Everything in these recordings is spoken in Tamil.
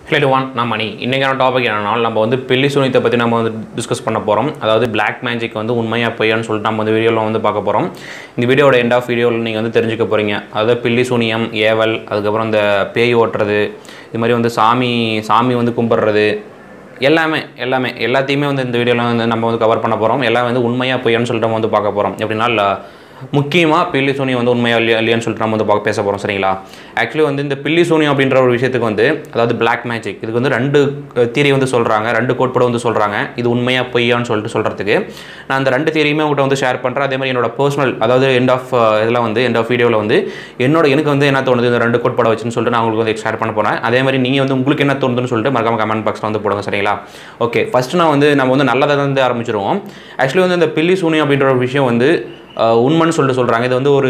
ஹலோ ஒன் நான் மணி இன்றைக்கான டாபிக் என்னன்னா நம்ம வந்து பில்லி சூனியத்தை பற்றி நம்ம வந்து டிஸ்கஸ் பண்ண போகிறோம் அதாவது பிளாக் மேஜிக் வந்து உண்மையாக பொய்யான்னு சொல்லிட்டு நம்ம வந்து வீடியோவில் வந்து பார்க்க போகிறோம் இந்த வீடியோட எண்ட் ஆஃப் வீடியோவில் நீங்கள் வந்து தெரிஞ்சுக்க போகிறீங்க அதாவது பில்லி சூனியம் ஏவல் அதுக்கப்புறம் இந்த பேய் ஓட்டுறது இது மாதிரி வந்து சாமி சாமி வந்து கும்பிட்றது எல்லாமே எல்லாமே எல்லாத்தையுமே வந்து இந்த வீடியோவில் வந்து நம்ம வந்து கவர் பண்ண போகிறோம் எல்லாம் வந்து உண்மையாக பொய்யான்னு சொல்லிட்டு நம்ம வந்து பார்க்க போகிறோம் எப்படின்னா ல- முக்கியமாக பில்லி சூனியம் வந்து உண்மையா இல்லையா இல்லையான்னு சொல்லிட்டு நம்ம வந்து பார்க்க பேச போகிறோம் சரிங்களா ஆக்சுவலி வந்து இந்த பில்லி சூனியம் அப்படின்ற ஒரு விஷயத்துக்கு வந்து அதாவது பிளாக் மேஜிக் இதுக்கு வந்து ரெண்டு தியரி வந்து சொல்கிறாங்க ரெண்டு கோட்பாடு வந்து சொல்கிறாங்க இது உண்மையாக பொய்யான்னு சொல்லிட்டு சொல்கிறதுக்கு நான் அந்த ரெண்டு தியரியுமே உங்கள்கிட்ட வந்து ஷேர் பண்ணுறேன் அதே மாதிரி என்னோட பர்சனல் அதாவது எண்ட் ஆஃப் இதில் வந்து எண்ட் ஆஃப் வீடியோவில் வந்து என்னோட எனக்கு வந்து என்ன தோணுது இந்த ரெண்டு கோட்பாடை வச்சுன்னு சொல்லிட்டு நான் உங்களுக்கு வந்து ஷேர் பண்ண போகிறேன் அதே மாதிரி நீங்கள் வந்து உங்களுக்கு என்ன தோணுதுன்னு சொல்லிட்டு மறக்காம கமெண்ட் பாக்ஸில் வந்து போடுங்க சரிங்களா ஓகே ஃபஸ்ட்டு நான் வந்து நம்ம வந்து நல்லதை வந்து ஆரம்பிச்சிருவோம் ஆக்சுவலி வந்து இந்த பில்லி சூனியம் அப்படின்ற ஒரு விஷயம் வந்து அஹ், உண்மைன்னு சொல்லிட்டு சொல்கிறாங்க இது வந்து ஒரு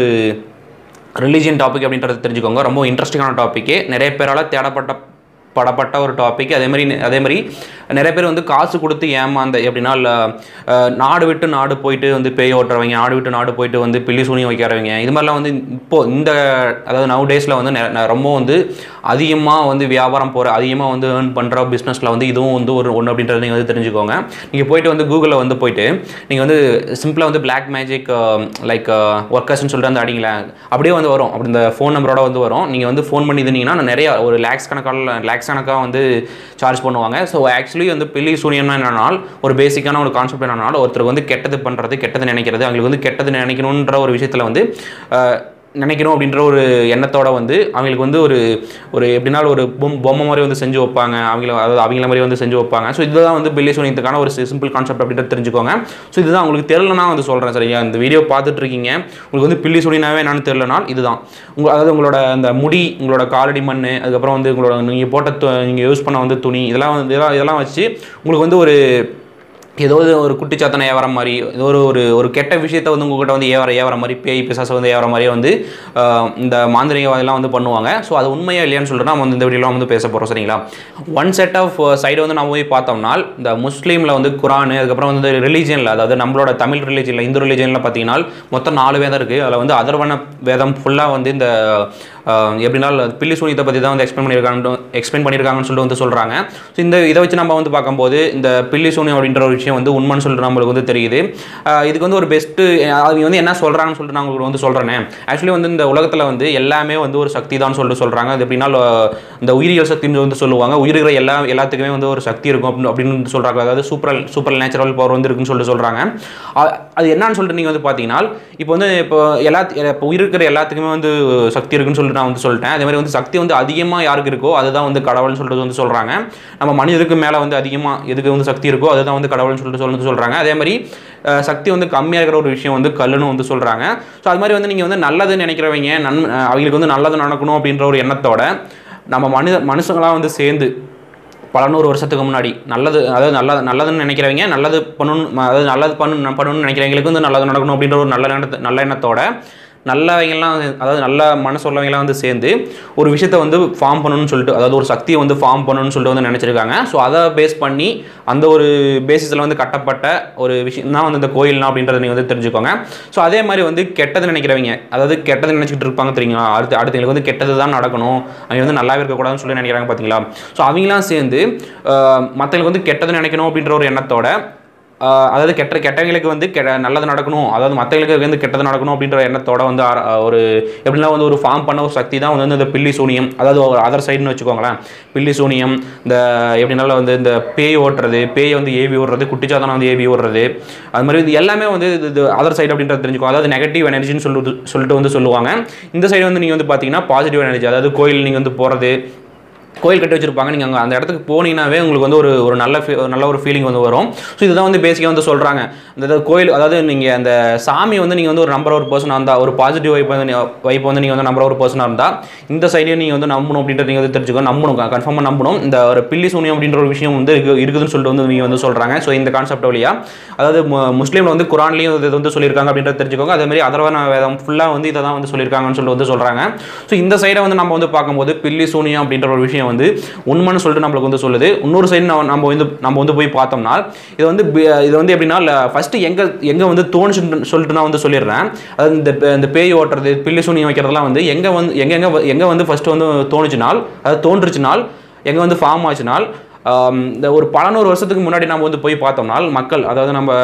ரிலீஜியன் டாபிக் அப்படின்றது தெரிஞ்சுக்கோங்க ரொம்ப இன்ட்ரெஸ்டிங்கான டாப்பிக்கு நிறைய பேரால் தேடப்பட்ட படப்பட்ட ஒரு டாபிக் அதே மாதிரி அதே மாதிரி நிறைய பேர் வந்து காசு கொடுத்து ஏமாந்த எப்படின்னா இல்ல, அஹ், நாடு விட்டு நாடு போயிட்டு வந்து பேய் ஓட்டுறவங்க நாடு விட்டு நாடு போயிட்டு வந்து பில்லி சூனியம் வைக்கிறவங்க இது மாதிரிலாம் வந்து இப்போ இந்த அதாவது நவ டேஸில் வந்து நெ- நெ- ரொம்ப வந்து அதிகமாக வந்து வியாபாரம் போகிற அதிகமாக வந்து ஏர்ன் பண்ணுற பிஸ்னஸில் வந்து இதுவும் வந்து ஒரு ஒன்று அப்படின்றத நீங்கள் வந்து தெரிஞ்சுக்கோங்க நீங்கள் போயிட்டு வந்து கூகுளில் வந்து போயிட்டு நீங்கள் வந்து சிம்பிளாக வந்து பிளாக் மேஜிக் லைக் ஒர்க்கர்ஸ்னு சொல்லிட்டு வந்து அடிங்களேன் அப்படியே வந்து வரும் அப்படி இந்த ஃபோன் நம்பரோட வந்து வரும் நீங்கள் வந்து ஃபோன் பண்ணி இருந்தீங்கன்னா நிறைய ஒரு லேக்ஸ் கணக்கான லேக்ஸ் கணக்காக வந்து சார்ஜ் பண்ணுவாங்க ஸோ ஆக்சுவலி வந்து பில்லி சூனியம்னா என்னன்னால் ஒரு பேசிக்கான ஒரு கான்செப்ட் என்னன்னால் ஒருத்தருக்கு வந்து கெட்டது பண்ணுறது கெட்டது நினைக்கிறது அவங்களுக்கு வந்து கெட்டது நினைக்கணுன்ற ஒரு விஷயத்தில் வந்து அஹ், நினைக்கணும் அப்படின்ற ஒரு எண்ணத்தோட வந்து அவங்களுக்கு வந்து ஒரு ஒரு எப்படின்னா ஒரு பொம் பொம்மை மாதிரி வந்து செஞ்சு வைப்பாங்க அவங்கள அதாவது அவங்கள மாதிரி வந்து செஞ்சு வைப்பாங்க ஸோ இதுதான் வந்து பில்லி சூனியத்துக்கான ஒரு சிம்பிள் கான்செப்ட் அப்படின்றது தெரிஞ்சுக்கோங்க ஸோ இதுதான் உங்களுக்கு தெரியலனா வந்து சொல்கிறேன் சரியா இந்த வீடியோ பார்த்துட்டு இருக்கீங்க உங்களுக்கு வந்து பில்லி சூனியனாவே என்னன்னு தெரியலனால் இதுதான் உங்க அதாவது உங்களோட அந்த முடி உங்களோட காலடி மண் அதுக்கப்புறம் வந்து உங்களோட நீங்கள் போட்ட நீங்கள் யூஸ் பண்ண வந்து துணி இதெல்லாம் வந்து இதெல்லாம் இதெல்லாம் வச்சு உங்களுக்கு வந்து ஒரு ஏதோ ஒரு ஒரு குட்டிச்சாத்தனை ஏவற மாதிரி ஏதோ ஒரு ஒரு ஒரு கெட்ட விஷயத்தை வந்து உங்ககிட்ட வந்து ஏவற ஏவற மாதிரி பேய் பிசாசை வந்து ஏவற மாதிரியே வந்து ஆஹ், இந்த மாந்திரிகவாதெல்லாம் வந்து பண்ணுவாங்க ஸோ அது உண்மையா இல்லையான்னு சொல்லிட்டு நம்ம வந்து இந்த வீடியோலாம் வந்து பேச போகிறோம் சரிங்களா ஒன் செட் ஆஃப் சைடு வந்து நம்ம போய் பார்த்தோம்னா இந்த முஸ்லீமில் வந்து குரான் அதுக்கப்புறம் வந்து ரிலீஜியனில் அதாவது நம்மளோட தமிழ் ரிலீஜனில் இந்து ரிலீஜனில் பார்த்தீங்கன்னா மொத்தம் நாலு வேதம் இருக்குது அதில் வந்து அதர்வன வேதம் ஃபுல்லாக வந்து இந்த ஆஹ், எப்படின்னா பில்லி சூனியத்தை பற்றி தான் வந்து எக்ஸ்பிளைன் பண்ணியிருக்காங்க எக்ஸ்பிளைன் பண்ணியிருக்காங்கன்னு சொல்லிட்டு வந்து சொல்கிறாங்க ஸோ இந்த இதை வச்சு நம்ம வந்து பார்க்கும்போது இந்த பில்லி சூனியம் அப்படின்ற ஒரு விஷயம் வந்து உண்மைன்னு சொல்லிட்டு நம்மளுக்கு வந்து தெரியுது ஆஹ், இதுக்கு வந்து ஒரு பெஸ்ட்டு அவங்க வந்து என்ன சொல்கிறாங்கன்னு சொல்லிட்டு நான் உங்களுக்கு வந்து சொல்கிறேனே ஆக்சுவலி வந்து இந்த உலகத்தில் வந்து எல்லாமே வந்து ஒரு சக்தி தான் சொல்லிட்டு சொல்கிறாங்க அது எப்படின்னா ஆஹ், இந்த உயிரியல் சக்தின்னு வந்து சொல்லுவாங்க உயிரிகிற எல்லா எல்லாத்துக்குமே வந்து ஒரு சக்தி இருக்கும் அப்படின்னு அப்படின்னு சொல்கிறாங்க அதாவது சூப்பர் சூப்பர் நேச்சுரல் பவர் வந்து இருக்குன்னு சொல்லிட்டு சொல்கிறாங்க அது என்னன்னு சொல்லிட்டு நீங்கள் வந்து பார்த்தீங்கன்னா இப்போ வந்து இப்போ எல்லா இப்போ உயிர் இருக்கிற எல்லாத்துக்குமே வந்து சக்தி இருக்குன்னு சொல்லிட்டு நான் வந்து சொல்லிட்டேன் அதே மாதிரி வந்து சக்தி வந்து அதிகமாக யாருக்கு இருக்கோ அதுதான் வந்து கடவுள்னு சொல்லிட்டு வந்து சொல்கிறாங்க நம்ம மனிதருக்கு மேலே வந்து அதிகமாக எதுக்கு வந்து சக்தி இருக்கோ அதுதான் வந்து கடவுள்னு சொல்லிட்டு சொல்லி சொல்கிறாங்க அதே மாதிரி அஹ், சக்தி வந்து கம்மியாக இருக்கிற ஒரு விஷயம் வந்து கல்லுன்னு வந்து சொல்கிறாங்க ஸோ அது மாதிரி வந்து நீங்கள் வந்து நல்லதுன்னு நினைக்கிறவங்க நன் அஹ், அவங்களுக்கு வந்து நல்லது நடக்கணும் அப்படின்ற ஒரு எண்ணத்தோட நம்ம மனித மனுஷங்களாக வந்து சேர்ந்து பல நூறு வருஷத்துக்கு முன்னாடி நல்லது அதாவது நல்லது நல்லதுன்னு நினைக்கிறவங்க நல்லது பண்ணணும் அதாவது நல்லது பண்ணணும் பண்ணணும்னு நினைக்கிறவங்களுக்கு வந்து நல்லது நடக்கணும் அப்படின்ற ஒரு நல்ல எண்ணத்தை நல்ல எண்ணத்தோட நல்லவங்கெல்லாம் அதாவது நல்ல மனசு உள்ளவங்கலாம் வந்து சேர்ந்து ஒரு விஷயத்தை வந்து ஃபார்ம் பண்ணணும்னு சொல்லிட்டு அதாவது ஒரு சக்தியை வந்து ஃபார்ம் பண்ணணும்னு சொல்லிட்டு வந்து நினச்சிருக்காங்க ஸோ அதை பேஸ் பண்ணி அந்த ஒரு பேசிஸில் வந்து கட்டப்பட்ட ஒரு விஷயம் தான் வந்து இந்த கோயில்னா அப்படின்றத நீங்கள் வந்து தெரிஞ்சுக்கோங்க ஸோ அதே மாதிரி வந்து கெட்டது நினைக்கிறவங்க அதாவது கெட்டது நினச்சிக்கிட்டு இருப்பாங்க தெரியுங்களா அடுத்து அடுத்தவங்களுக்கு வந்து கெட்டது தான் நடக்கணும் அவங்க வந்து நல்லாவே இருக்கக்கூடாதுன்னு சொல்லி நினைக்கிறாங்க பார்த்தீங்களா ஸோ அவங்களாம் சேர்ந்து மற்றவங்களுக்கு வந்து கெட்டது நினைக்கணும் அப்படின்ற ஒரு எண்ணத்தோட ஆஹ் அதாவது கெட்ட கெட்டவங்களுக்கு வந்து கெ நல்லது நடக்கணும் அதாவது மற்றவங்களுக்கு வந்து கெட்டது நடக்கணும் அப்படின்ற எண்ணத்தோட வந்து ஆர- ஒரு எப்படின்னா வந்து ஒரு ஃபார்ம் பண்ண ஒரு சக்தி தான் வந்து இந்த பில்லி சூனியம் அதாவது ஒரு அதர் சைடுன்னு வச்சுக்கோங்களேன் பில்லி சூனியம் இந்த எப்படினாலும் வந்து இந்த பேய் ஓட்டுறது பேய் வந்து ஏவி ஓடுறது குட்டிச்சாத்தனம் வந்து ஏவி ஓடுறது அது மாதிரி இது எல்லாமே வந்து இது- இது அதர் சைடு அப்படின்றது தெரிஞ்சுக்கோ அதாவது நெகட்டிவ் எனர்ஜின்னு சொல்லிட்டு சொல்லிட்டு வந்து சொல்லுவாங்க இந்த சைடு வந்து நீங்கள் வந்து பார்த்தீங்கன்னா பாசிட்டிவ் எனர்ஜி அதாவது கோயில் நீங்கள் வந்து போகிறது கோயில் கட்டி வச்சிருப்பாங்க நீங்கள் அங்கே அந்த இடத்துக்கு போனீங்கன்னாவே உங்களுக்கு வந்து ஒரு ஒரு நல்ல feel- ஒரு நல்ல ஒரு ஃபீலிங் வந்து வரும் ஸோ இதுதான் வந்து பேசிக்காக வந்து சொல்கிறாங்க இந்த இது கோயில் அதாவது நீங்கள் அந்த சாமி வந்து நீங்கள் வந்து ஒரு நம்பர் ஒரு பர்சனாக இருந்தால் ஒரு பாசிட்டிவ் வைப் வந்து வைப் வந்து நீங்கள் வந்து நம்பர் ஒரு பர்சனாக இருந்தால் இந்த சைடையும் நீங்கள் வந்து நம்பணும் அப்படின்றத நீங்கள் வந்து தெரிஞ்சுக்கோ நம்பணும் கன்ஃபார்மாக நம்பணும் இந்த ஒரு பில்லி சூனியம் அப்படின்ற ஒரு விஷயம் வந்து இருக்கு- இருக்குதுன்னு சொல்லிட்டு வந்து நீங்கள் வந்து சொல்கிறாங்க ஸோ இந்த கான்செப்ட் வழியா அதாவது முஸ்லீமில் வந்து குரான்லேயும் இது வந்து சொல்லியிருக்காங்க அப்படின்றத தெரிஞ்சுக்கோங்க அதே மாதிரி அதர்வன வேதம் ஃபுல்லாக வந்து இதை தான் வந்து சொல்லியிருக்காங்கன்னு சொல்லிட்டு வந்து சொல்கிறாங்க ஸோ இந்த சைடை வந்து நம்ம வந்து பார்க்கும்போது பில்லி சூனியம் அப்படின்ற ஒரு விஷயம் வந்து உண்மைன்னு சொல்லிட்டு நம்மளுக்கு வந்து சொல்லுது இன்னொரு சைடு நம்ம நம்ம வந்து நம்ம வந்து போய் பார்த்தோம்னா இது வந்து பி- இது வந்து எப்படின்னா ஃபஸ்ட்டு எங்கே எங்கே வந்து தோணுச்சுன்னு சொல்லிட்டு நான் வந்து சொல்லிடுறேன் அதாவது இந்த பே- இந்த பேய் ஓட்டுறது பில்லி சூனியம் வைக்கிறதெல்லாம் வந்து எங்கே வந்து எங்கெங்கே எங்கே வந்து ஃபஸ்ட்டு வந்து தோணுச்சுனால் அது தோன்றுச்சுனால் எங்கே வந்து ஃபார்ம் ஆச்சுனால் ஆம், இந்த ஒரு பல நூறு வருஷத்துக்கு முன்னாடி நம்ம வந்து போய் பார்த்தோம்னால் மக்கள் அதாவது நம்ம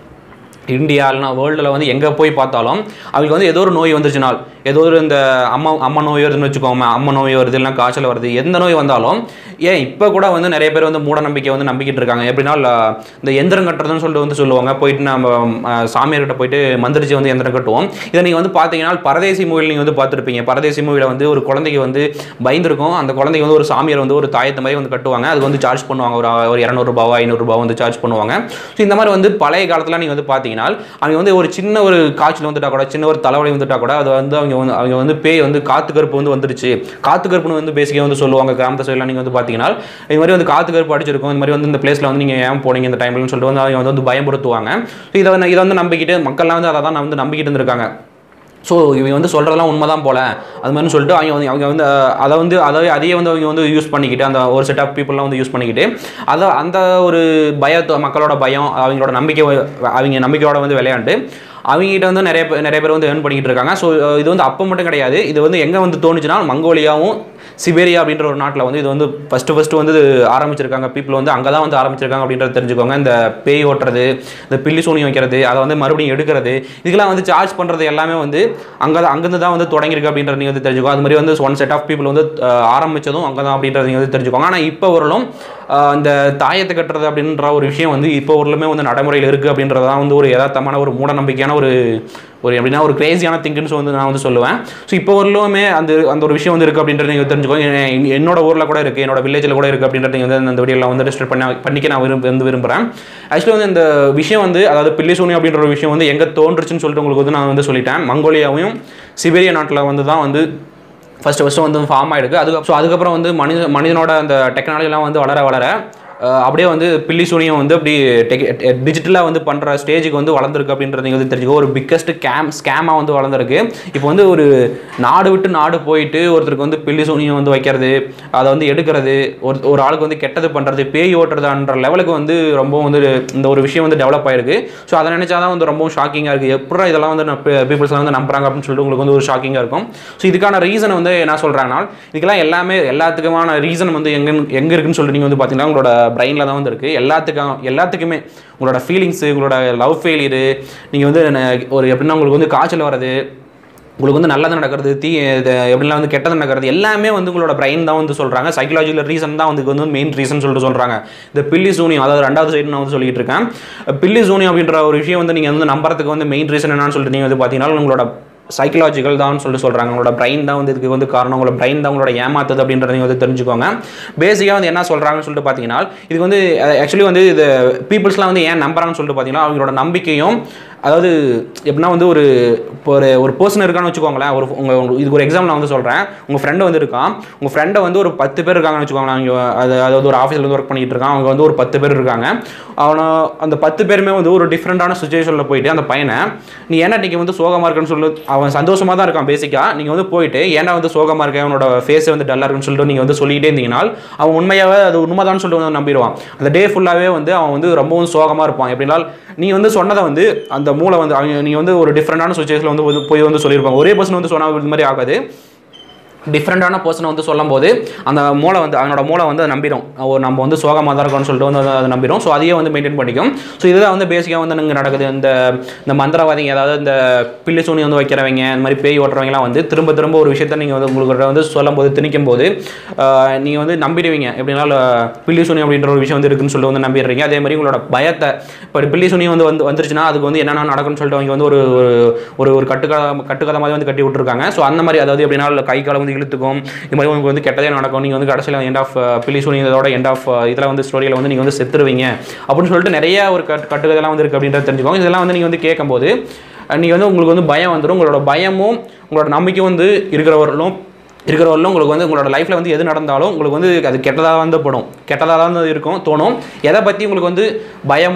இந்தியா இல்லைனா வேர்ல்டில் வந்து எங்கே போய் பார்த்தாலும் அவங்களுக்கு வந்து ஏதோ ஒரு நோய் வந்துருச்சுனால் ஏதோ ஒரு இந்த அம்மா அம்மா நோய் வருதுன்னு வச்சுக்கோங்க அம்மா நோய் வருது இல்லைனா காய்ச்சல் வருது எந்த நோய் வந்தாலும் ஏன் இப்போ கூட வந்து நிறைய பேர் வந்து மூட நம்பிக்கை வந்து நம்பிக்கிட்டு இருக்காங்க எப்படின்னா ல- இந்த எந்திரம் கட்டுறதுன்னு சொல்லிட்டு வந்து சொல்லுவாங்க போயிட்டு நம்ம அஹ், சாமியார்கிட்ட போயிட்டு மந்திரிச்சு வந்து எந்திரம் கட்டுவோம் இதை நீங்கள் வந்து பார்த்தீங்கன்னா பரதேசி மூவியில் நீங்கள் வந்து பார்த்துருப்பீங்க பரதேசி மூவியில் வந்து ஒரு குழந்தைக்கு வந்து பயந்துருக்கும் அந்த குழந்தைக்கு வந்து ஒரு சாமியார் வந்து ஒரு தாயத்தை மாதிரி வந்து கட்டுவாங்க அது வந்து சார்ஜ் பண்ணுவாங்க ஒரு ஒரு இரநூறுபாவோ ஐநூறுரூபா வந்து சார்ஜ் பண்ணுவாங்க ஸோ இந்த மாதிரி வந்து பழைய காலத்தில் நீங்கள் வந்து பார்த்தீங்கன்னா அவங்க வந்து ஒரு சின்ன ஒரு காய்ச்சல் வந்துட்டா கூட சின்ன ஒரு தலைவலி வந்துட்டா கூட அது வந்து அவங்க வந்து அவங்க வந்து பேய் வந்து காத்து கருப்பு வந்து வந்துருச்சு காத்து கருப்புன்னு வந்து பேசிக்காக வந்து சொல்லுவாங்க கிராமத்து சைடில் நீங்கள் வந்து பார்த்தீங்கன்னா இது மாதிரி வந்து காத்து கருப்பு அடிச்சிருக்கும் இந்த மாதிரி வந்து இந்த பிளேஸில் வந்து நீங்கள் ஏன் போனீங்க இந்த டைம்லன்னு சொல்லிட்டு வந்து அவங்க வந்து வந்து பயமுறுத்துவாங்க ஸோ இதை வந்து இதை வந்து நம்பிக்கிட்டு மக்கள்லாம் வந்து அதை தான் வந்து நம்பிக்கிட்டு இருந்திருக்காங்க ஸோ இவங்க வந்து சொல்கிறதெல்லாம் உண்மை தான் போல அது மாதிரி சொல்லிட்டு அவங்க வந்து அவங்க வந்து அஹ், அதை வந்து அதை அதையே வந்து அவங்க வந்து யூஸ் பண்ணிக்கிட்டு அந்த ஒரு செட் ஆஃப் பீப்புளெலாம் வந்து யூஸ் பண்ணிக்கிட்டு அதை அந்த ஒரு பயத்தை மக்களோட பயம் அவங்களோட நம்பிக்கை அவங்க நம்பிக்கையோட வந்து விளையாண்டு அவங்ககிட்ட வந்து நிறைய பேர் நிறைய பேர் வந்து ஏர்ன் பண்ணிக்கிட்டு இருக்காங்க ஸோ இது வந்து அப்போ மட்டும் கிடையாது இது வந்து எங்கே வந்து தோணுச்சுன்னா மங்கோலியாவும் சிபேரியா அப்படின்ற ஒரு நாட்டில் வந்து இது வந்து ஃபஸ்ட்டு ஃபஸ்ட்டு வந்து ஆரம்பிச்சிருக்காங்க பீப்புள் வந்து அங்கே தான் வந்து ஆரம்பிச்சிருக்காங்க அப்படின்றத தெரிஞ்சுக்கோங்க இந்த பேய் ஓட்டுறது இந்த பில்லி சூனி வைக்கிறது அதை வந்து மறுபடியும் எடுக்கிறது இதுக்கெல்லாம் வந்து சார்ஜ் பண்ணுறது எல்லாமே வந்து அங்கே தான் அங்கேருந்து தான் வந்து தொடங்கியிருக்கு அப்படின்றத நீங்கள் வந்து தெரிஞ்சுக்கோ அது மாதிரி வந்து ஒன் செட் ஆஃப் பீப்புள் வந்து அஹ், ஆரம்பிச்சதும் அங்கே தான் அப்படின்றத நீங்கள் வந்து தெரிஞ்சுக்கோங்க ஆனால் இப்போ வரலும் அஹ், இந்த தாயத்தை கட்டுறது அப்படின்ற ஒரு விஷயம் வந்து இப்போ வரலுமே வந்து நடைமுறையில் இருக்குது அப்படின்றது தான் வந்து ஒரு யதார்த்தமான ஒரு மூட நம்பிக்கையான ஒரு ஒரு எப்படின்னா ஒரு கிரேசியான திங்குன்னு வந்து நான் வந்து சொல்லுவேன் ஸோ இப்போ வரலுமே அந்த அந்த ஒரு விஷயம் வந்து இருக்குது அப்படின்றத நீங்கள் தெரிஞ்சுக்கோங்க எ- என்னோட ஊரில் கூட இருக்குது என்னோட வில்லேஜில் கூட இருக்குது அப்படின்றத நீங்கள் வந்து அந்த வீடியோவில் வந்து ரெஜிஸ்டர் பண்ண பண்ணிக்க நான் விரும்ப வந்து விரும்புகிறேன் ஆக்சுவலி வந்து இந்த விஷயம் வந்து அதாவது பில்லி சூனி அப்படின்ற ஒரு விஷயம் வந்து எங்கே தோன்றுச்சுன்னு சொல்லிட்டு உங்களுக்கு வந்து நான் வந்து சொல்லிட்டேன் மங்கோலியாவையும் சிபேரியா நாட்டில் வந்து தான் வந்து ஃபஸ்ட்டு ஃபஸ்ட்டு வந்து ஃபார்ம் ஆகிடுது அதுக்கு ஸோ அதுக்கப்புறம் வந்து மனித மனிதனோட அந்த டெக்னாலஜிலாம் வந்து வளர வளர அஹ், அப்படியே வந்து பில்லி சூனியம் வந்து அப்படி டிஜிட்டலாக வந்து பண்ணுற ஸ்டேஜுக்கு வந்து வளர்ந்துருக்கு அப்படின்றது நீங்கள் வந்து தெரிஞ்சுக்கோ ஒரு பிக்கஸ்ட் கேம் ஸ்கேமாக வந்து வளர்ந்துருக்கு இப்போ வந்து ஒரு நாடு விட்டு நாடு போயிட்டு ஒருத்தருக்கு வந்து பில்லி சூனியம் வந்து வைக்கிறது அதை வந்து எடுக்கிறது ஒரு ஒரு ஆளுக்கு வந்து கெட்டது பண்ணுறது பேய் ஓட்டுறதுன்ற லெவலுக்கு வந்து ரொம்ப வந்து இந்த ஒரு விஷயம் வந்து டெவலப் ஆயிருக்கு ஸோ அதை நினச்சா தான் வந்து ரொம்ப ஷாக்கிங்காக இருக்குது எப்படா இதெல்லாம் வந்து பீப்புள்ஸ்லாம் வந்து நம்புறாங்க அப்படின்னு சொல்லிட்டு உங்களுக்கு வந்து ஒரு ஷாக்கிங்காக இருக்கும் ஸோ இதுக்கான ரீசன் வந்து என்ன சொல்கிறாங்கன்னா இதுக்கெல்லாம் எல்லாமே எல்லாத்துக்குமான ரீசன் வந்து எங்கே எங்கே இருக்குன்னு சொல்லிட்டு நீங்கள் வந்து பார்த்தீங்கன்னா உங்களோட பிரெயினில் தான் வந்து இருக்குது எல்லாத்துக்கும் எல்லாத்துக்குமே உங்களோட ஃபீலிங்ஸு உங்களோட லவ் ஃபெயிலியரு நீங்கள் வந்து ந- ஒரு எப்படின்னா உங்களுக்கு வந்து காய்ச்சல் வர்றது உங்களுக்கு வந்து நல்லது நடக்கிறது தீ இது எப்படிலாம் வந்து கெட்டது நடக்கிறது எல்லாமே வந்து உங்களோட பிரெயின் தான் வந்து சொல்கிறாங்க சைக்கலாஜிக்கல் ரீசன் தான் வந்து இது வந்து மெயின் ரீசன் சொல்லிட்டு சொல்கிறாங்க இந்த பில்லி சூனியம் அதாவது ரெண்டாவது சைடு நான் வந்து சொல்லிட்டு இருக்கேன் பில்லி சூனியம் அப்படின்ற ஒரு விஷயம் வந்து நீங்கள் வந்து நம்புறதுக்கு வந்து மெயின் ரீசன் என்னன்னு சொல்லிட்டு நீங்கள் வந்து பார்த்தீங்கன்னா உங்களோட சைக்கலாஜிக்கல் தான் சொல்லிட்டு சொல்கிறாங்க உங்களோட பிரெயின் தான் வந்து இதுக்கு வந்து காரணம் உங்களோட பிரெயின் தான் உங்களோட ஏமாத்துது அப்படின்றத நீங்கள் வந்து தெரிஞ்சுக்கோங்க பேசிக்காக வந்து என்ன சொல்கிறாங்கன்னு சொல்லிட்டு பார்த்தீங்கன்னா இதுக்கு வந்து ஆக்சுவலி வந்து இது பீப்புள்ஸ்லாம் வந்து ஏன் நம்புறாங்கன்னு சொல்லிட்டு பார்த்தீங்கன்னா அவங்களோட நம்பிக்கையும் அதாவது எப்படின்னா வந்து ஒரு இப்போ ஒரு ஒரு பர்சன் இருக்கான்னு வச்சுக்கோங்களேன் ஒரு உங்கள் இதுக்கு ஒரு எக்ஸாம்பிள் நான் வந்து சொல்கிறேன் உங்கள் ஃப்ரெண்டு வந்து இருக்கான் உங்கள் ஃப்ரெண்டை வந்து ஒரு பத்து பேர் இருக்காங்கன்னு வச்சுக்கோங்களேன் அவங்க அது அதாவது ஒரு ஆஃபீஸில் வந்து ஒர்க் பண்ணிட்டு இருக்கான் அவங்க வந்து ஒரு பத்து பேர் இருக்காங்க அவனை அந்த பத்து பேருமே வந்து ஒரு டிஃப்ரெண்ட்டான சுச்சுவேஷனில் போயிட்டு அந்த பையனை நீ ஏன்னா இன்றைக்கி வந்து சோகமாக இருக்குன்னு சொல்லி அவன் சந்தோஷமாக தான் இருக்கான் பேசிக்காக நீங்கள் வந்து போயிட்டு ஏன்னா வந்து சோகமாக இருக்க அவனோட ஃபேஸை வந்து டல்லாக இருக்குன்னு சொல்லிட்டு நீங்கள் வந்து சொல்லிக்கிட்டே இருந்தீங்கன்னா அவன் உண்மையாகவே அது உண்மைதான்னு சொல்லிட்டு வந்து நம்பிடுவான் அந்த டே ஃபுல்லாகவே வந்து அவன் வந்து ரொம்பவும் சோகமாக இருப்பான் எப்படின்னா நீ வந்து சொன்னதை வந்து அந்த மூளை வந்து அவங்க நீ வந்து ஒரு டிஃப்ரெண்டான சுச்சுவேஷனில் வந்து வந்து போய் வந்து சொல்லியிருப்பாங்க ஒரே பர்சன் வந்து சொன்னால் இது மாதிரி ஆகாது டிஃப்ரெண்டான பர்சனை வந்து சொல்லும்போது அந்த மூளை வந்து அவனோட மூளை வந்து அதை நம்பிடும் ஓ நம்ம வந்து சோகமாக தான் இருக்கோம்னு சொல்லிட்டு வந்து அதை- அதை நம்பிடும் ஸோ அதையே வந்து மெயின்டைன் பண்ணிக்கும் ஸோ இதுதான் வந்து பேசிக்காக வந்து இங்கே நடக்குது இந்த இந்த மந்திரவாதிங்க அதாவது இந்த பில்லி சூனி வந்து வைக்கிறவங்க இந்த மாதிரி பேய் ஓட்டுறவங்கலாம் வந்து திரும்ப திரும்ப ஒரு விஷயத்த நீங்கள் வந்து உங்களுக்கு வந்து சொல்லும் போது திணிக்கும் போது நீங்கள் வந்து நம்பிடுவீங்க எப்படினாலும் பில்லி சூனி அப்படின்ற ஒரு விஷயம் வந்து இருக்குன்னு சொல்லிட்டு வந்து நம்பிடுறீங்க அதே மாதிரி உங்களோட பயத்தை இப்போ பில்லி சூனி வந்து வந்து வந்துருச்சுன்னா அதுக்கு வந்து என்னென்ன நடக்கும்னு சொல்லிட்டு அவங்க வந்து ஒரு ஒரு- ஒரு ஒரு கட்டுக்கதை கட்டுக்கதை மாதிரி வந்து கட்டி விட்டுருக்காங்க ஸோ அந்த மாதிரி அதாவது எப்படின்னா கை காலம் வந்து இழுத்துக்கும் இது மாதிரி உங்களுக்கு வந்து கெட்டதே நடக்கும் நீங்கள் வந்து கடைசியில் எண்ட் ஆஃப் பில்லி சூனி இதோட எண்ட் ஆஃப் இதில் வந்து ஸ்டோரியில் வந்து நீங்கள் வந்து செத்துருவீங்க அப்படின்னு சொல்லிட்டு நிறைய ஒரு கட்டு கட்டுக்கதெல்லாம் வந்து இருக்குது அப்படின்றத தெரிஞ்சுக்கோங்க இதெல்லாம் வந்து நீங்கள் வந்து கேட்கும்போது நீங்கள் வந்து உங்களுக்கு வந்து பயம் வந்துடும் உங்களோட பயமும் உங்களோட நம்பிக்கையும் வந்து இருக்கிறவர்களும் இருக்கிறவர்களும் உங்களுக்கு வந்து உங்களோட லைஃப்பில் வந்து எது நடந்தாலும் உங்களுக்கு வந்து அது கெட்டதாக வந்து படும் கெட்டதாக தான் வந்து இருக்கும் தோணும் எதை பற்றி உங்களுக்கு வந்து பயமோ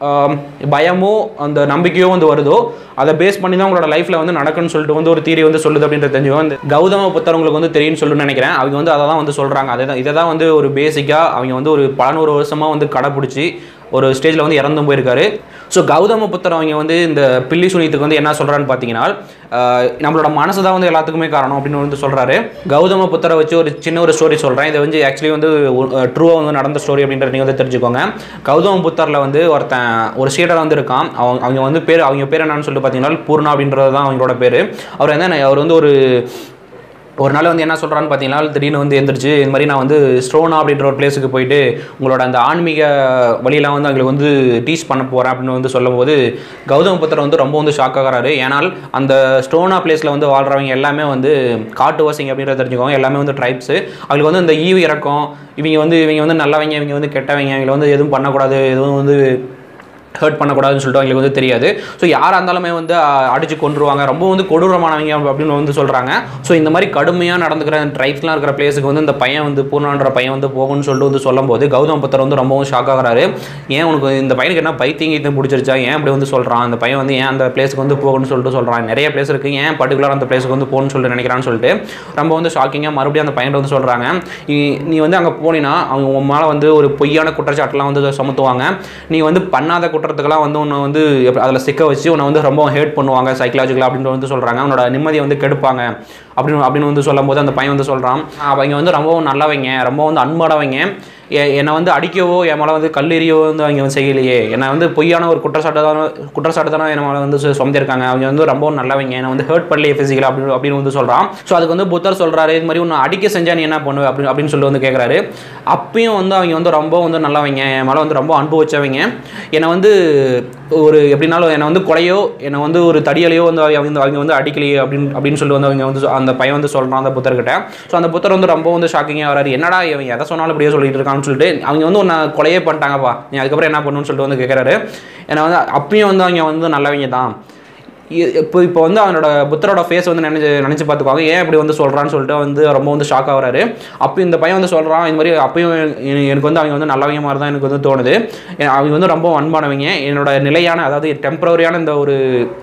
ஆம், பயமோ அந்த நம்பிக்கையோ வந்து வருதோ அதை பேஸ் பண்ணி தான் உங்களோட லைஃப்பில் வந்து நடக்குன்னு சொல்லிட்டு வந்து ஒரு தீரி வந்து சொல்லுது அப்படின்றது தெரிஞ்சுக்கோ இந்த கௌதம புத்தர் உங்களுக்கு வந்து தெரியும்னு சொல்லுன்னு நினைக்கிறேன் அவங்க வந்து அதை தான் வந்து சொல்கிறாங்க அதை தான் இதை தான் வந்து ஒரு பேசிக்காக அவங்க வந்து ஒரு பல நூறு வருஷமாக வந்து கடைப்பிடிச்சி ஒரு ஸ்டேஜில் வந்து இறந்தும் போயிருக்காரு ஸோ கௌதம புத்தர் அவங்க வந்து இந்த பில்லி சுனித்துக்கு வந்து என்ன சொல்கிறான்னு பார்த்தீங்கன்னா ஆஹ், நம்மளோட மனசு தான் வந்து எல்லாத்துக்குமே காரணம் அப்படின்னு வந்து சொல்கிறாரு கௌதம புத்தரை வச்சு ஒரு சின்ன ஒரு ஸ்டோரி சொல்கிறேன் இதை வந்து ஆக்சுவலி வந்து ட்ரூவாக வந்து நடந்த ஸ்டோரி அப்படின்றத நீங்கள் வந்து தெரிஞ்சுக்கோங்க கௌதம புத்தரில் வந்து ஒருத்தன் ஒரு ஸ்டேட்டர் வந்து இருக்கான் அவங்க அவங்க வந்து பேர் அவங்க பேர் என்னன்னு சொல்லிட்டு பார்த்தீங்கன்னா பூர்ணா அப்படின்றது தான் அவங்களோட பேர் அவர் வந்து அவர் வந்து ஒரு ஒரு நாள் வந்து என்ன சொல்கிறான்னு பார்த்தீங்கன்னா திடீர்னு வந்து எந்திரிச்சு இந்த மாதிரி நான் வந்து ஸ்ட்ரோனா அப்படின்ற ஒரு பிளேஸுக்கு போயிட்டு உங்களோட அந்த ஆன்மீக வழியெல்லாம் வந்து அவங்களுக்கு வந்து டீச் பண்ண போகிறேன் அப்படின்னு வந்து சொல்லும்போது கௌதம புத்தர் வந்து ரொம்ப வந்து ஷாக் ஆகிறாரு ஏனால் அந்த ஸ்டோனா பிளேஸில் வந்து வாழ்கிறவங்க எல்லாமே வந்து காட்டுவாசிங்க அப்படின்றத தெரிஞ்சுக்கோங்க எல்லாமே வந்து ட்ரைப்ஸு அவங்களுக்கு வந்து இந்த ஈவு இறக்கம் இவங்க வந்து இவங்க வந்து நல்லவங்க இவங்க வந்து கெட்டவங்க இவங்களை வந்து எதுவும் பண்ணக்கூடாது எதுவும் வந்து ஹர்ட் பண்ணக்கூடாதுன்னு சொல்லிட்டு அவங்களுக்கு வந்து தெரியாது ஸோ யாராக இருந்தாலுமே வந்து அஹ், அடிச்சு கொண்டுருவாங்க ரொம்ப வந்து கொடூரமானவங்க அப்படின்னு வந்து சொல்கிறாங்க ஸோ இந்த மாதிரி கடுமையாக நடந்துக்கிற ட்ரைப்ஸ்லாம் இருக்கிற பிளேஸுக்கு வந்து இந்த பையன் வந்து பூர்ணான்ற பையன் வந்து போகணும்னு சொல்லிட்டு வந்து சொல்லும்போது கௌதம் புத்தர் வந்து ரொம்பவும் ஷாக் ஆகுறாரு ஏன் உனக்கு இந்த பையனுக்கு என்ன பைத்தியம் இது பிடிச்சிருச்சா ஏன் இப்படி வந்து சொல்கிறான் அந்த பையன் வந்து ஏன் அந்த பிளேஸுக்கு வந்து போகணும்னு சொல்லிட்டு சொல்கிறான் நிறைய பிளேஸ் இருக்குது ஏன் பர்டிகுலர் அந்த பிளேஸுக்கு வந்து போகணும்னு சொல்லிட்டு நினைக்கிறான்னு சொல்லிட்டு ரொம்ப வந்து ஷாக்கிங்காக மறுபடியும் அந்த பையன் வந்து சொல்கிறாங்க நீ வந்து அங்கே போனீங்கன்னா அவங்க உன் மேலே வந்து ஒரு பொய்யான குற்றச்சாட்டுலாம் வந்து சுமத்துவாங்க நீ வந்து பண்ணாத குற்றத்துக்கெல்லாம் வந்து உன்னை வந்து அதில் சிக்க வச்சு உன்னை வந்து ரொம்ப ஹேட் பண்ணுவாங்க சைக்கலாஜிக்கலாக அப்படின்னு வந்து சொல்கிறாங்க உன்னோட நிம்மதியை வந்து கெடுப்பாங்க அப்படின்னு அப்படின்னு வந்து சொல்லும்போது அந்த பையன் வந்து சொல்கிறான் அவங்க வந்து ரொம்பவும் நல்லவங்க ரொம்ப வந்து அன்பானவங்க எ- என்னை வந்து அடிக்கவோ என் மேலே வந்து கல்லெறியவோ வந்து அவங்க வந்து செய்யலையே என்னை வந்து பொய்யான ஒரு குற்றச்சாட்டு தான் குற்றச்சாட்டு தானே என்ன மேலே வந்து சு- சுமந்திருக்காங்க அவங்க வந்து ரொம்ப நல்லவங்க என்னை வந்து ஹர்ட் பண்ணலையே ஃபிசிக்கலாக அப்படின்னு அப்படின்னு வந்து சொல்கிறான் ஸோ அதுக்கு வந்து புத்தர் சொல்கிறாரு இது மாதிரி ஒன்று அடிக்க செஞ்சா நீ என்ன பண்ணுவ அப்படி அப்படின்னு சொல்லி வந்து கேட்குறாரு அப்பயும் வந்து அவங்க வந்து ரொம்ப வந்து நல்லவங்க என் மேலே வந்து ரொம்ப அன்பு வச்சவங்க என்னை வந்து ஒரு எப்படினாலும் என்னை வந்து கொலையோ என்னை வந்து ஒரு தடியலையோ வந்து அவங்க வந்து அவங்க வந்து அடிக்கலையே அப்படின்னு அப்படின்னு சொல்லி வந்து அவங்க வந்து சொ- அந்த பையன் வந்து சொல்கிறான் அந்த புத்தர்கிட்ட ஸோ அந்த புத்தர் வந்து ரொம்ப வந்து ஷாக்கிங்காக வராரு என்னடா இவன் எதை சொன்னாலும் இப்படியே சொல்லிட்டு இருக்கான்னு சொல்லிட்டு அவங்க வந்து உன்னை கொலையே பண்ணிட்டாங்கப்பா நீ அதுக்கப்புறம் என்ன பண்ணணும்னு சொல்லிட்டு வந்து கேட்குறாரு ஏன்னா வந்து அப்பயும் வந்து அவங்க வந்து நல்லவங்க தான் இ- இப்போ இப்போ வந்து அவனோட புத்தரோட ஃபேஸ் வந்து நினைச்சு நினச்சி பார்த்துக்குவாங்க ஏன் இப்படி வந்து சொல்கிறான்னு சொல்லிட்டு வந்து ரொம்ப வந்து ஷாக் ஆகுறாரு அப்போ இந்த பையன் வந்து சொல்கிறான் இந்த மாதிரி அப்பயும் எ- எனக்கு வந்து அவங்க வந்து நல்லவங்க மாதிரி தான் எனக்கு வந்து தோணுது எ- அவங்க வந்து ரொம்ப அன்பானவங்க என்னோட நிலையான அதாவது டெம்பரரியான இந்த ஒரு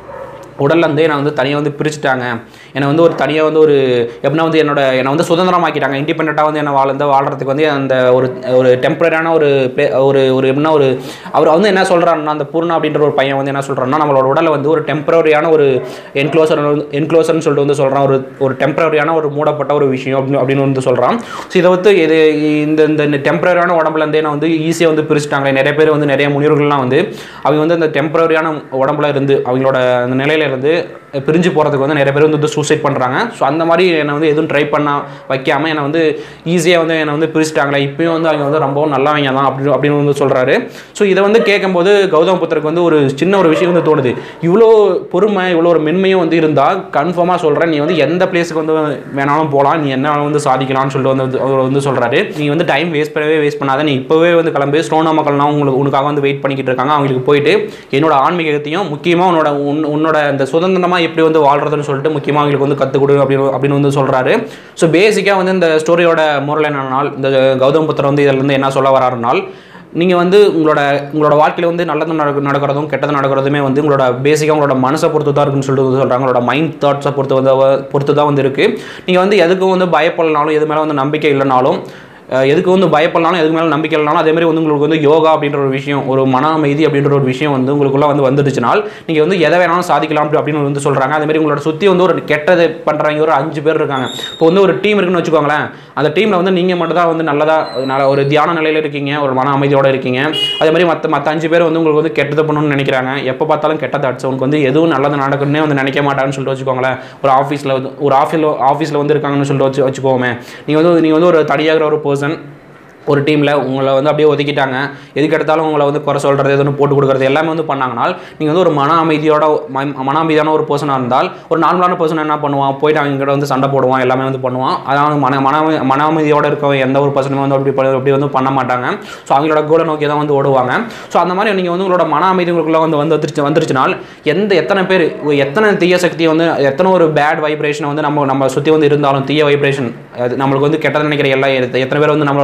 உடல்ல இருந்தே நான் வந்து தனியாக வந்து பிரிச்சுட்டாங்க என்னை வந்து ஒரு தனியாக வந்து ஒரு எப்படின்னா வந்து என்னோட என்னை வந்து சுதந்திரமாக்கிட்டாங்க இண்டிபெண்ட்டாக வந்து என்ன வாழ்ந்து வாழ்றதுக்கு வந்து அந்த ஒரு ஒரு டெம்பரரியான ஒரு play- ஒரு ஒரு எப்படின்னா ஒரு அவர் வந்து என்ன சொல்கிறாருன்னா அந்த பூர்ணா அப்படின்ற ஒரு பையன் வந்து என்ன சொல்கிறாருன்னா நம்மளோட உடலை வந்து ஒரு டெம்பரரியான ஒரு என்க்ளோசர் என்க்ளோசர்னு சொல்லிட்டு வந்து சொல்கிறான் ஒரு ஒரு டெம்பரரியான ஒரு மூடப்பட்ட ஒரு விஷயம் அப்படின்னு அப்படின்னு வந்து சொல்கிறான் ஸோ இதை வந்து இது இந்த இந்த டெம்பரரியான உடம்புல இருந்தே நான் வந்து ஈஸியாக வந்து பிரிச்சுட்டாங்களே நிறைய பேர் வந்து நிறைய முனிவர்கள்லாம் வந்து அவங்க வந்து அந்த டெம்பரரியான உடம்புல இருந்து அவங்களோட அந்த நிலையில இருந்து பிரிஞ்சு போகிறதுக்கு வந்து நிறைய பேர் வந்து சூசைட் பண்ணுறாங்க ஸோ அந்த மாதிரி என்னை வந்து எதுவும் ட்ரை பண்ண வைக்காமல் என்னை வந்து ஈஸியாக வந்து என்னை வந்து பிரிச்சுட்டாங்களே இப்பயும் வந்து அவங்க வந்து ரொம்பவும் நல்லவங்க தான் அப்படின்னு அப்படின்னு வந்து சொல்கிறாரு ஸோ இதை வந்து கேட்கும்போது கௌதம புத்தருக்கு வந்து ஒரு சின்ன ஒரு விஷயம் வந்து தோணுது இவ்வளோ பொறுமை இவ்வளோ ஒரு மென்மையும் வந்து இருந்தால் கன்ஃபார்மாக சொல்கிறேன் நீ வந்து எந்த பிளேஸுக்கு வந்து வேணாலும் போகலாம் நீ என்ன வேணாலும் வந்து சாதிக்கலாம்னு சொல்லிட்டு வந்து அவர் வந்து சொல்கிறாரு நீ வந்து டைம் வேஸ்ட் பண்ணவே வேஸ்ட் பண்ணாத நீ இப்போவே வந்து கிளம்பி ஸ்டோனா மக்கள்லாம் உங்களுக்கு உனக்காக வந்து வெயிட் பண்ணிக்கிட்டு இருக்காங்க அவங்களுக்கு போயிட்டு என்னோட ஆன்மீகத்தையும் முக்கியமாக உன்னோட உன் உன்னோட அந்த சுதந்திரமாக எப்படி வந்து வாழ்றதுன்னு சொல்லிட்டு முக்கியமாக அவங்களுக்கு வந்து கற்றுக் கொடு அப்படின்னு அப்படின்னு வந்து சொல்கிறாரு ஸோ பேசிக்காக வந்து இந்த ஸ்டோரியோட முரல் என்னன்னால் இந்த கௌதம் புத்தர் வந்து இதில் இருந்து என்ன சொல்ல வராருனால் நீங்கள் வந்து உங்களோட உங்களோட வாழ்க்கையில் வந்து நல்லது நடக்க நடக்கிறதும் கெட்டது நடக்கிறதுமே வந்து உங்களோட பேசிக்காக உங்களோட மனசை பொறுத்து தான் இருக்குன்னு சொல்லிட்டு வந்து சொல்கிறாங்க உங்களோட மைண்ட் தாட்ஸை பொறுத்து வந்து பொறுத்து தான் வந்து இருக்குது நீங்கள் வந்து எதுக்கும் வந்து பயப்படலனாலும் எது மேலே வந்து நம்பிக்கை இல்லைனாலும் அஹ் எதுக்கு வந்து பயப்படலாம் எதுக்கு மேலே நம்பிக்கை இல்லைனாலும் அதே மாதிரி வந்து உங்களுக்கு வந்து யோகா அப்படின்ற ஒரு விஷயம் ஒரு மன அமைதி அப்படின்ற ஒரு விஷயம் வந்து உங்களுக்குள்ள வந்து வந்துடுச்சுனால் நீங்கள் வந்து எதை வேணாலும் சாதிக்கலாம் அப்படி- அப்படின்னு வந்து சொல்கிறாங்க அதே மாதிரி உங்களோட சுற்றி வந்து ஒரு கெட்டது பண்ணுறவங்க ஒரு அஞ்சு பேர் இருக்காங்க இப்போ வந்து ஒரு டீம் இருக்குன்னு வச்சுக்கோங்களேன் அந்த டீமில் வந்து நீங்கள் மட்டும் தான் வந்து நல்லதாக நல்ல ஒரு தியான நிலையில் இருக்கீங்க ஒரு மன அமைதியோட இருக்கீங்க அதே மாதிரி மற்ற மற்ற அஞ்சு பேர் வந்து உங்களுக்கு வந்து கெட்டது பண்ணணும்னு நினைக்கிறாங்க எப்போ பார்த்தாலும் கெட்டது அடிச்சு உனக்கு வந்து எதுவும் நல்லது நடக்கணும்னே வந்து நினைக்க மாட்டாங்கன்னு சொல்லிட்டு வச்சுக்கோங்களேன் ஒரு ஆஃபீஸில் வந்து ஒரு ஆஃபீஸில் ஆஃபீஸில் வந்து இருக்காங்கன்னு சொல்லிட்டு வச்சு வச்சுக்கோமே நீங்கள் வந்து நீங்கள் வந்து ஒரு தனியாகிற ஒரு பர்சன் ஒரு டீமில் உங்களை வந்து அப்படியே ஒதுக்கிட்டாங்க எதுக்கு எடுத்தாலும் உங்களை வந்து குறை சொல்கிறது எதுவும் போட்டு கொடுக்குறது எல்லாமே வந்து பண்ணாங்கனால் நீங்கள் வந்து ஒரு மன அமைதியோட ம- மன அமைதியான ஒரு பர்சனாக இருந்தால் ஒரு நார்மலான பர்சன் என்ன பண்ணுவான் போயிட்டு அவங்க கிட்ட வந்து சண்டை போடுவான் எல்லாமே வந்து பண்ணுவான் அதாவது மன மன அமை- மன அமைதியோட இருக்க எந்த ஒரு பர்சனுமே வந்து அப்படி பண்ண- அப்படி வந்து பண்ண மாட்டாங்க ஸோ அவங்களோட கோலை நோக்கி தான் வந்து ஓடுவாங்க ஸோ அந்த மாதிரி நீங்கள் வந்து உங்களோட மன அமைதி உங்களுக்குள்ள வந்து வந்து வந்துருச்சு வந்துருச்சுனால் எந்த எத்தனை பேர் எத்தனை தீய சக்தி வந்து எத்தனை ஒரு பேட் வைப்ரேஷனை வந்து நம்ம நம்ம சுற்றி வந்து இருந்தாலும் தீய வைப்ரேஷன் அது நம்மளுக்கு வந்து கெட்டது நினைக்கிற எல்லா எத்த- எத்தனை பேர் வந்து நம்மளை சுற்றி வந்து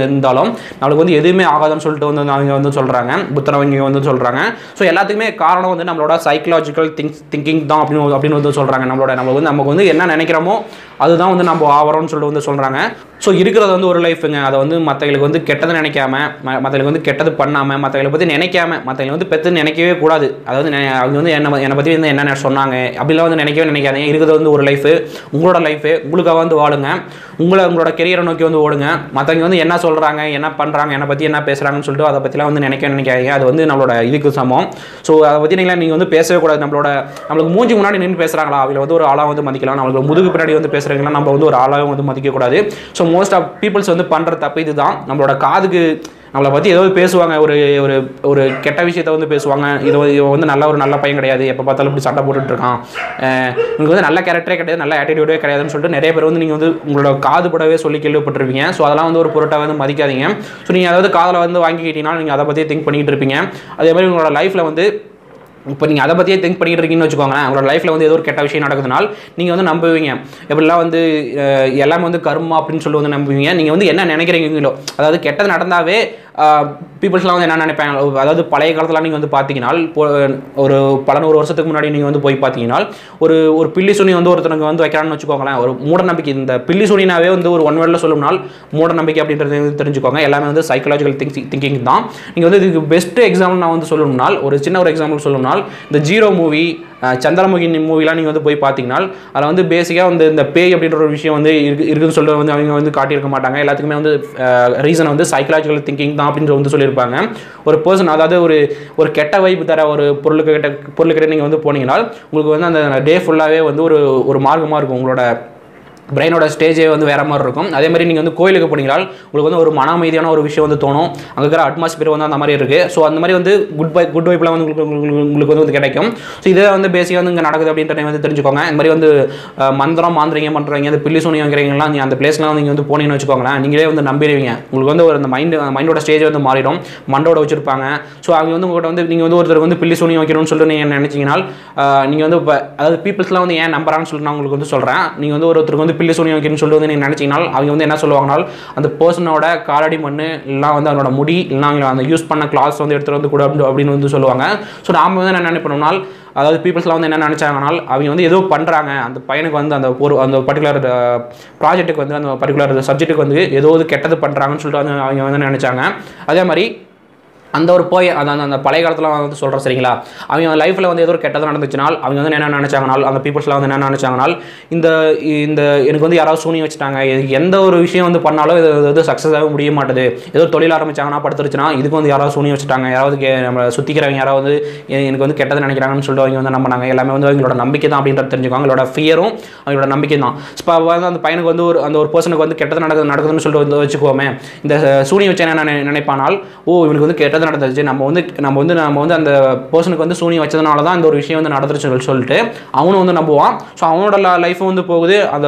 இருந்தாலும் நம்மளுக்கு வந்து எதுவுமே ஆகாதுன்னு சொல்லிட்டு வந்து அவங்க வந்து சொல்கிறாங்க புத்தரவங்க வந்து சொல்கிறாங்க ஸோ எல்லாத்துக்குமே காரணம் வந்து நம்மளோட சைக்கலாஜிக்கல் திங்க் திங்கிங் தான் அப்படின்னு அப்படின்னு வந்து சொல்கிறாங்க நம்மளோட நம்ம வந்து நமக்கு வந்து என்ன நினைக்கிறோமோ அதுதான் வந்து நம்ம ஆவரோம்னு சொல்லிட்டு வந்து சொல்கிறாங்க ஸோ இருக்கிறது வந்து ஒரு லைஃபுங்க அதை வந்து மற்றவங்களுக்கு வந்து கெட்டது நினைக்காம மற்றவங்களுக்கு வந்து கெட்டது பண்ணாமல் மற்றவங்களை பற்றி நினைக்காம மற்றவங்களை வந்து பெற்று நினைக்கவே கூடாது அதாவது நெ- அவங்க வந்து என்ன என்னை பற்றி வந்து என்னென்ன சொன்னாங்க அப்படிலாம் வந்து நினைக்கவே நினைக்காதீங்க இருக்கிறது வந்து ஒரு லைஃபு உங்களோட லைஃபு உங்களுக்காக வந்து வாழுங்க உங்களை உங்களோட கெரியரை நோக்கி வந்து ஓடுங்க மற்றவங்க வந்து என்ன சொல்கிறாங்க என்ன பண்ணுறாங்க என்னை பற்றி என்ன பேசுகிறாங்கன்னு சொல்லிட்டு அதை பற்றிலாம் வந்து நினைக்க நினைக்காதீங்க அது வந்து நம்மளோட இதுக்கு சமம் ஸோ அதை பற்றி நீங்கள் நீங்கள் வந்து பேசவே கூடாது நம்மளோட நம்மளுக்கு மூஞ்சி முன்னாடி நின்று பேசுகிறாங்களா அவங்கள வந்து ஒரு ஆளாக வந்து மதிக்கலாம் நம்மளுக்கு முதுகு பின்னாடி வந்து பேசுகிறாங்களா நம்ம வந்து ஒரு ஆளாக வந்து மதிக்கக்கூடாது ஸோ மோஸ்ட் ஆஃப் பீப்புள்ஸ் வந்து பண்ணுற தப்பு இதுதான் நம்மளோட காதுக்கு நம்மளை பற்றி ஏதோ பேசுவாங்க ஒரு ஒரு ஒரு கெட்ட விஷயத்த வந்து பேசுவாங்க இது வந்து- இவன் வந்து நல்ல ஒரு நல்ல பையன் கிடையாது எப்போ பார்த்தாலும் இப்படி சண்டை போட்டுட்டு இருக்கான் அஹ் இவனுக்கு வந்து நல்ல கேரக்டரே கிடையாது நல்ல ஆட்டிடியூடே கிடையாதுன்னு சொல்லிட்டு நிறைய பேர் வந்து நீங்கள் வந்து உங்களோட காது படவே சொல்லி கேள்விப்பட்டிருப்பீங்க ஸோ அதெல்லாம் வந்து ஒரு பொருட்டாக வந்து மதிக்காதீங்க ஸோ நீங்கள் அதாவது காதில் வந்து வாங்கிக்கிட்டீங்கன்னா நீங்கள் அதை பற்றி திங்க் பண்ணிட்டு இருப்பீங்க அதே மாதிரி உங்களோட லைஃப்பில் வந்து இப்போ நீங்கள் அதை பற்றியே திங்க் பண்ணிட்டு இருக்கீங்கன்னு வச்சுக்கோங்களேன் உங்களோட லைஃப்பில் வந்து ஏதோ ஒரு கெட்ட விஷயம் நடக்குதுனால் நீங்கள் வந்து நம்புவீங்க எப்படிலாம் வந்து அஹ், எல்லாமே வந்து கர்மா அப்படின்னு சொல்லி வந்து நம்புவீங்க நீங்கள் வந்து என்ன நினைக்கிறீங்களோ அதாவது கெட்டது நடந்தாவே பீப்புள்ஸ்லாம் வந்து என்ன நினைப்பாங்க அதாவது பழைய காலத்தில் நீங்கள் வந்து பார்த்தீங்கன்னா இப்போ ஒரு பல நூறு வருஷத்துக்கு முன்னாடி நீங்கள் வந்து போய் பார்த்தீங்கன்னா ஒரு ஒரு பில்லி சுனி வந்து ஒருத்தனுக்கு வந்து வைக்கிறான்னு வச்சுக்கோங்களேன் ஒரு மூட நம்பிக்கை இந்த பில்லி சுனினாவே வந்து ஒரு ஒன் வேர்டில் சொல்லணும்னால் மூட நம்பிக்கை அப்படின்றது வந்து தெரிஞ்சுக்கோங்க எல்லாமே வந்து சைக்கலாஜிக்கல் திங்க் திங்கிங் தான் நீங்கள் வந்து இதுக்கு பெஸ்ட் எக்ஸாம்பிள் நான் வந்து சொல்லணும்னால் ஒரு சின்ன ஒரு எக்ஸாம்பிள் சொல்லணும்னால் இந்த ஜீரோ மூவி சந்திரமுகி மூவிலாம் நீங்கள் வந்து போய் பார்த்தீங்கன்னா அதில் வந்து பேசிக்காக வந்து இந்த பேய் அப்படின்ற ஒரு விஷயம் வந்து இருக்கு இருக்குன்னு சொல்லிட்டு வந்து அவங்க வந்து காட்டியிருக்க மாட்டாங்க எல்லாத்துக்குமே வந்து ரீசன் வந்து சைக்கலாஜிக்கல் திங்கிங் தான் அப்படின்னு வந்து சொல்லியிருப்பாங்க ஒரு பர்சன் அதாவது ஒரு ஒரு கெட்ட வைப்பு தர ஒரு பொருளுக்கு கிட்ட பொருளுக்கிட்ட நீங்கள் வந்து போனீங்கன்னா உங்களுக்கு வந்து அந்த டே ஃபுல்லாகவே வந்து ஒரு ஒரு மார்க்கமாக இருக்கும் உங்களோட பிரெயினோட ஸ்டேஜே வந்து வேற மாதிரி இருக்கும் அதே மாதிரி நீங்கள் வந்து கோயிலுக்கு போனீங்கன்னா உங்களுக்கு வந்து ஒரு மன அமைதியான ஒரு விஷயம் வந்து தோணும் அங்கே இருக்கிற அட்மாஸ்பியர் வந்து அந்த மாதிரி இருக்குது ஸோ அந்த மாதிரி வந்து குட் பை குட் வைப்லாம் வந்து உங்களுக்கு உங்களுக்கு- உங்களுக்கு வந்து கிடைக்கும் ஸோ இதே வந்து பேசிக்காக வந்து இங்கே நடக்குது அப்படின்றத வந்து தெரிஞ்சுக்கோங்க இந்த மாதிரி வந்து அஹ், மந்திரம் மாந்திரிங்க பண்ணுறீங்க இந்த பில்லி சூனி வைக்கிறீங்கலாம் நீங்கள் அந்த பிளேஸ்லாம் நீங்கள் வந்து போனீங்கன்னு வச்சுக்கோங்களேன் நீங்களே வந்து நம்பிடுவீங்க உங்களுக்கு வந்து ஒரு அந்த மைண்டு மைண்டோட ஸ்டேஜ் வந்து மாறிடும் மண்டோட வச்சிருப்பாங்க ஸோ அவங்க வந்து உங்கள்கிட்ட வந்து நீங்கள் வந்து ஒருத்தர் வந்து பில்லி சூனி வைக்கணும்னு சொல்லிட்டு நீங்கள் நினச்சிங்கன்னா நீங்கள் வந்து இப்போ அதாவது பீப்புள்ஸ்லாம் வந்து ஏன் நம்புறாங்கன்னு சொல்லிட்டு நான் உங்களுக்கு வந்து சொல்கிறேன் நீங்கள் வந்து ஒருத்தருக்கு வந்து பில்லி சூனி வைக்கணும்னு சொல்லிட்டு வந்து நீங்கள் நினச்சிங்கன்னா அவங்க வந்து என்ன சொல்லுவாங்கன்னா அந்த பர்சனோட காலடி மண் இல்லைனா வந்து அவனோட முடி இல்லைனா அவங்க அந்த யூஸ் பண்ண கிளாஸ் வந்து எடுத்துகிட்டு வந்து கூட அப்படி- அப்படின்னு வந்து சொல்லுவாங்க ஸோ நாம வந்து என்ன நினைப்போம்னால் அதாவது பீப்புள்ஸ்லாம் வந்து என்ன நினச்சாங்கனால் அவங்க வந்து ஏதோ பண்ணுறாங்க அந்த பையனுக்கு வந்து அந்த ஒரு அந்த பர்டிகுலர் ப்ராஜெக்ட்டுக்கு வந்து அந்த பர்டிகுலர் சப்ஜெக்ட்டுக்கு வந்து ஏதோ ஒரு கெட்டது பண்ணுறாங்கன்னு சொல்லிட்டு வந்து அவங்க வந்து நினச்சாங்க அதே மாதிரி அந்த ஒரு போய் அந்த அந்த- அந்த பழைய காலத்தில் வந்து சொல்கிறேன் சரிங்களா அவங்க லைஃப்பில் வந்து ஏதோ ஒரு கெட்டது நடந்துச்சுனால் அவங்க வந்து என்ன நினச்சாங்கனால் அந்த பீப்புள்ஸ்லாம் வந்து என்ன நினச்சாங்கனால் இந்த இந்த எனக்கு வந்து யாராவது சூனி வச்சுட்டாங்க இதுக்கு எந்த ஒரு விஷயம் வந்து பண்ணாலும் இது இது வந்து சக்ஸஸ் ஆக முடிய மாட்டுது ஏதோ தொழில் ஆரம்பிச்சாங்கன்னா படுத்துருச்சுன்னா இதுக்கு வந்து யாராவது சூனி வச்சுட்டாங்க யாராவது கே- நம்மளை சுற்றிக்கிறவங்க யாராவது வந்து எ- எனக்கு வந்து கெட்டது நினைக்கிறாங்கன்னு சொல்லிட்டு அவங்க வந்து நம்பினாங்க எல்லாமே வந்து அவங்களோட நம்பிக்கை தான் அப்படின்றது தெரிஞ்சுக்கோங்க அவங்களோட ஃபியரும் அவங்களோட நம்பிக்கை தான் இப்போ வந்து அந்த பையனுக்கு வந்து ஒரு அந்த ஒரு பர்சனுக்கு வந்து கெட்டது நடக்குது நடக்குதுன்னு சொல்லிட்டு வந்து வச்சுக்கோமே இந்த சூனி வச்சு என்ன நினை- நினைப்பானால் ஓ இவனுக்கு வந்து கெட்டது நடந்துச்சு நம்ம வந்து நம்ம வந்து நம்ம வந்து அந்த பர்சனுக்கு வந்து சூனி வச்சதுனால தான் இந்த ஒரு விஷயம் வந்து நடந்துருச்சு சொல்லிட்டு அவனும் வந்து நம்புவான் ஸோ அவனோட லைஃப்பும் வந்து போகுது அந்த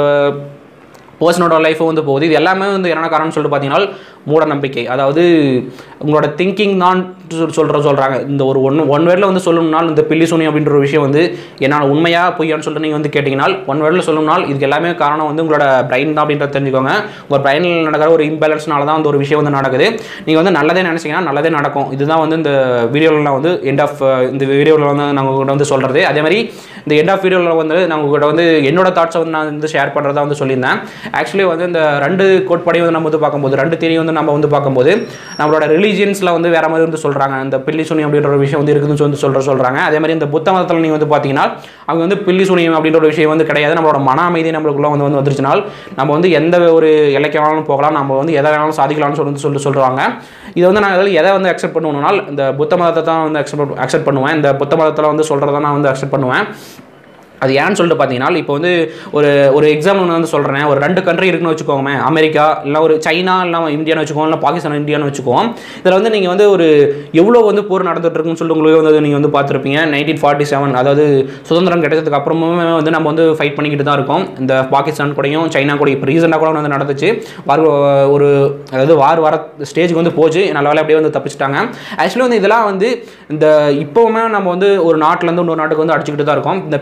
பர்சனோட லைஃப்பும் வந்து போகுது இது எல்லாமே வந்து என்ன காரணம்னு சொல்லிட்டு பார்த்தீங்கன்னா மூட நம்பிக்கை அதாவது உங்களோட திங்கிங் தான் சொல் சொல்கிற சொல்கிறாங்க இந்த ஒரு ஒன் ஒன் வேர்டில் வந்து சொல்லணும்னால் இந்த பில்லி சூனி அப்படின்ற ஒரு விஷயம் வந்து என்னால் உண்மையா பொய்யான்னு சொல்லிட்டு நீங்கள் வந்து கேட்டிங்கன்னா ஒன் வேர்டில் சொல்லணும்னால் இதுக்கு எல்லாமே காரணம் வந்து உங்களோட பிரைன் தான் அப்படின்றத தெரிஞ்சுக்கோங்க உங்கள் பிரைனில் நடக்கிற ஒரு இம்பேலன்ஸ்னால தான் அந்த ஒரு விஷயம் வந்து நடக்குது நீங்கள் வந்து நல்லதே நினச்சிங்கன்னா நல்லதே நடக்கும் இதுதான் வந்து இந்த வீடியோவில் நான் வந்து எண்ட் ஆஃப் இந்த வீடியோவில் வந்து நான் உங்கள்கிட்ட வந்து சொல்கிறது அதே மாதிரி இந்த எண்ட் ஆஃப் வீடியோவில் வந்து நான் உங்கள்கிட்ட வந்து என்னோட தாட்ஸை வந்து நான் வந்து ஷேர் பண்ணுறதா வந்து சொல்லியிருந்தேன் ஆக்சுவலி வந்து இந்த ரெண்டு கோட்பாடையும் வந்து நம்ம வந்து பார்க்கும்போது ரெண்டு தியரி வந்து நம்ம வந்து பார்க்கும்போது நம்மளோட ரிலீஜியன்ஸில் வந்து வேற மாதிரி வந்து சொல்கிறாங்க இந்த பில்லி சூனியம் அப்படின்ற ஒரு விஷயம் வந்து இருக்குதுன்னு வந்து சொல்கிற சொல்கிறாங்க அதே மாதிரி இந்த புத்த மதத்தில் நீங்கள் வந்து பார்த்தீங்கன்னா அவங்க வந்து பில்லி சூனியம் அப்படின்ற ஒரு விஷயம் வந்து கிடையாது நம்மளோட மன அமைதி நம்மளுக்குள்ள வந்து வந்து வந்துருச்சுனால் நம்ம வந்து எந்த ஒரு எல்லைக்கு வேணாலும் போகலாம் நம்ம வந்து எதை வேணாலும் சாதிக்கலாம்னு சொல்லி சொல்லிட்டு சொல்கிறாங்க இது வந்து நான் இதில் எதை வந்து அக்செப்ட் பண்ணுவேனால் இந்த புத்த மதத்தை தான் வந்து அக்செப்ட் அக்செப்ட் பண்ணுவேன் இந்த புத்த மதத்தில் வந்து சொல்கிறத நான் வந்து அக்செப்ட் பண்ணுவேன் அது ஏன்னு சொல்லிட்டு பார்த்தீங்கன்னா இப்போ வந்து ஒரு ஒரு எக்ஸாம்பிள் வந்து சொல்கிறேன் ஒரு ரெண்டு கண்ட்ரி இருக்குன்னு வச்சுக்கோங்க அமெரிக்கா இல்லை ஒரு சைனா இல்லை இந்தியான்னு வச்சுக்கோங்க இல்லை பாகிஸ்தான் இந்தியான்னு வச்சுக்கோம் இதில் வந்து நீங்கள் வந்து ஒரு எவ்வளோ வந்து போர் நடந்துட்டு இருக்குன்னு சொல்லிட்டு உங்களுக்கு வந்து நீங்கள் வந்து பார்த்துருப்பீங்க நைன்டீன் ஃபார்ட்டி செவன் அதாவது சுதந்திரம் கிடைச்சதுக்கு அப்புறமுமே வந்து நம்ம வந்து ஃபைட் பண்ணிக்கிட்டு தான் இருக்கோம் இந்த பாகிஸ்தான் கூடயும் சைனா கூட இப்போ ரீசெண்டாக கூட வந்து நடந்துச்சு வார் ஒரு அதாவது வார் வர ஸ்டேஜுக்கு வந்து போச்சு நல்ல வேலை அப்படியே வந்து தப்பிச்சிட்டாங்க ஆக்சுவலி வந்து இதெல்லாம் வந்து இந்த இப்போவுமே நம்ம வந்து ஒரு நாட்டிலேருந்து இன்னொரு நாட்டுக்கு வந்து அடிச்சுக்கிட்டு தான் இருக்கோம் இந்த பில்லி சூனியம்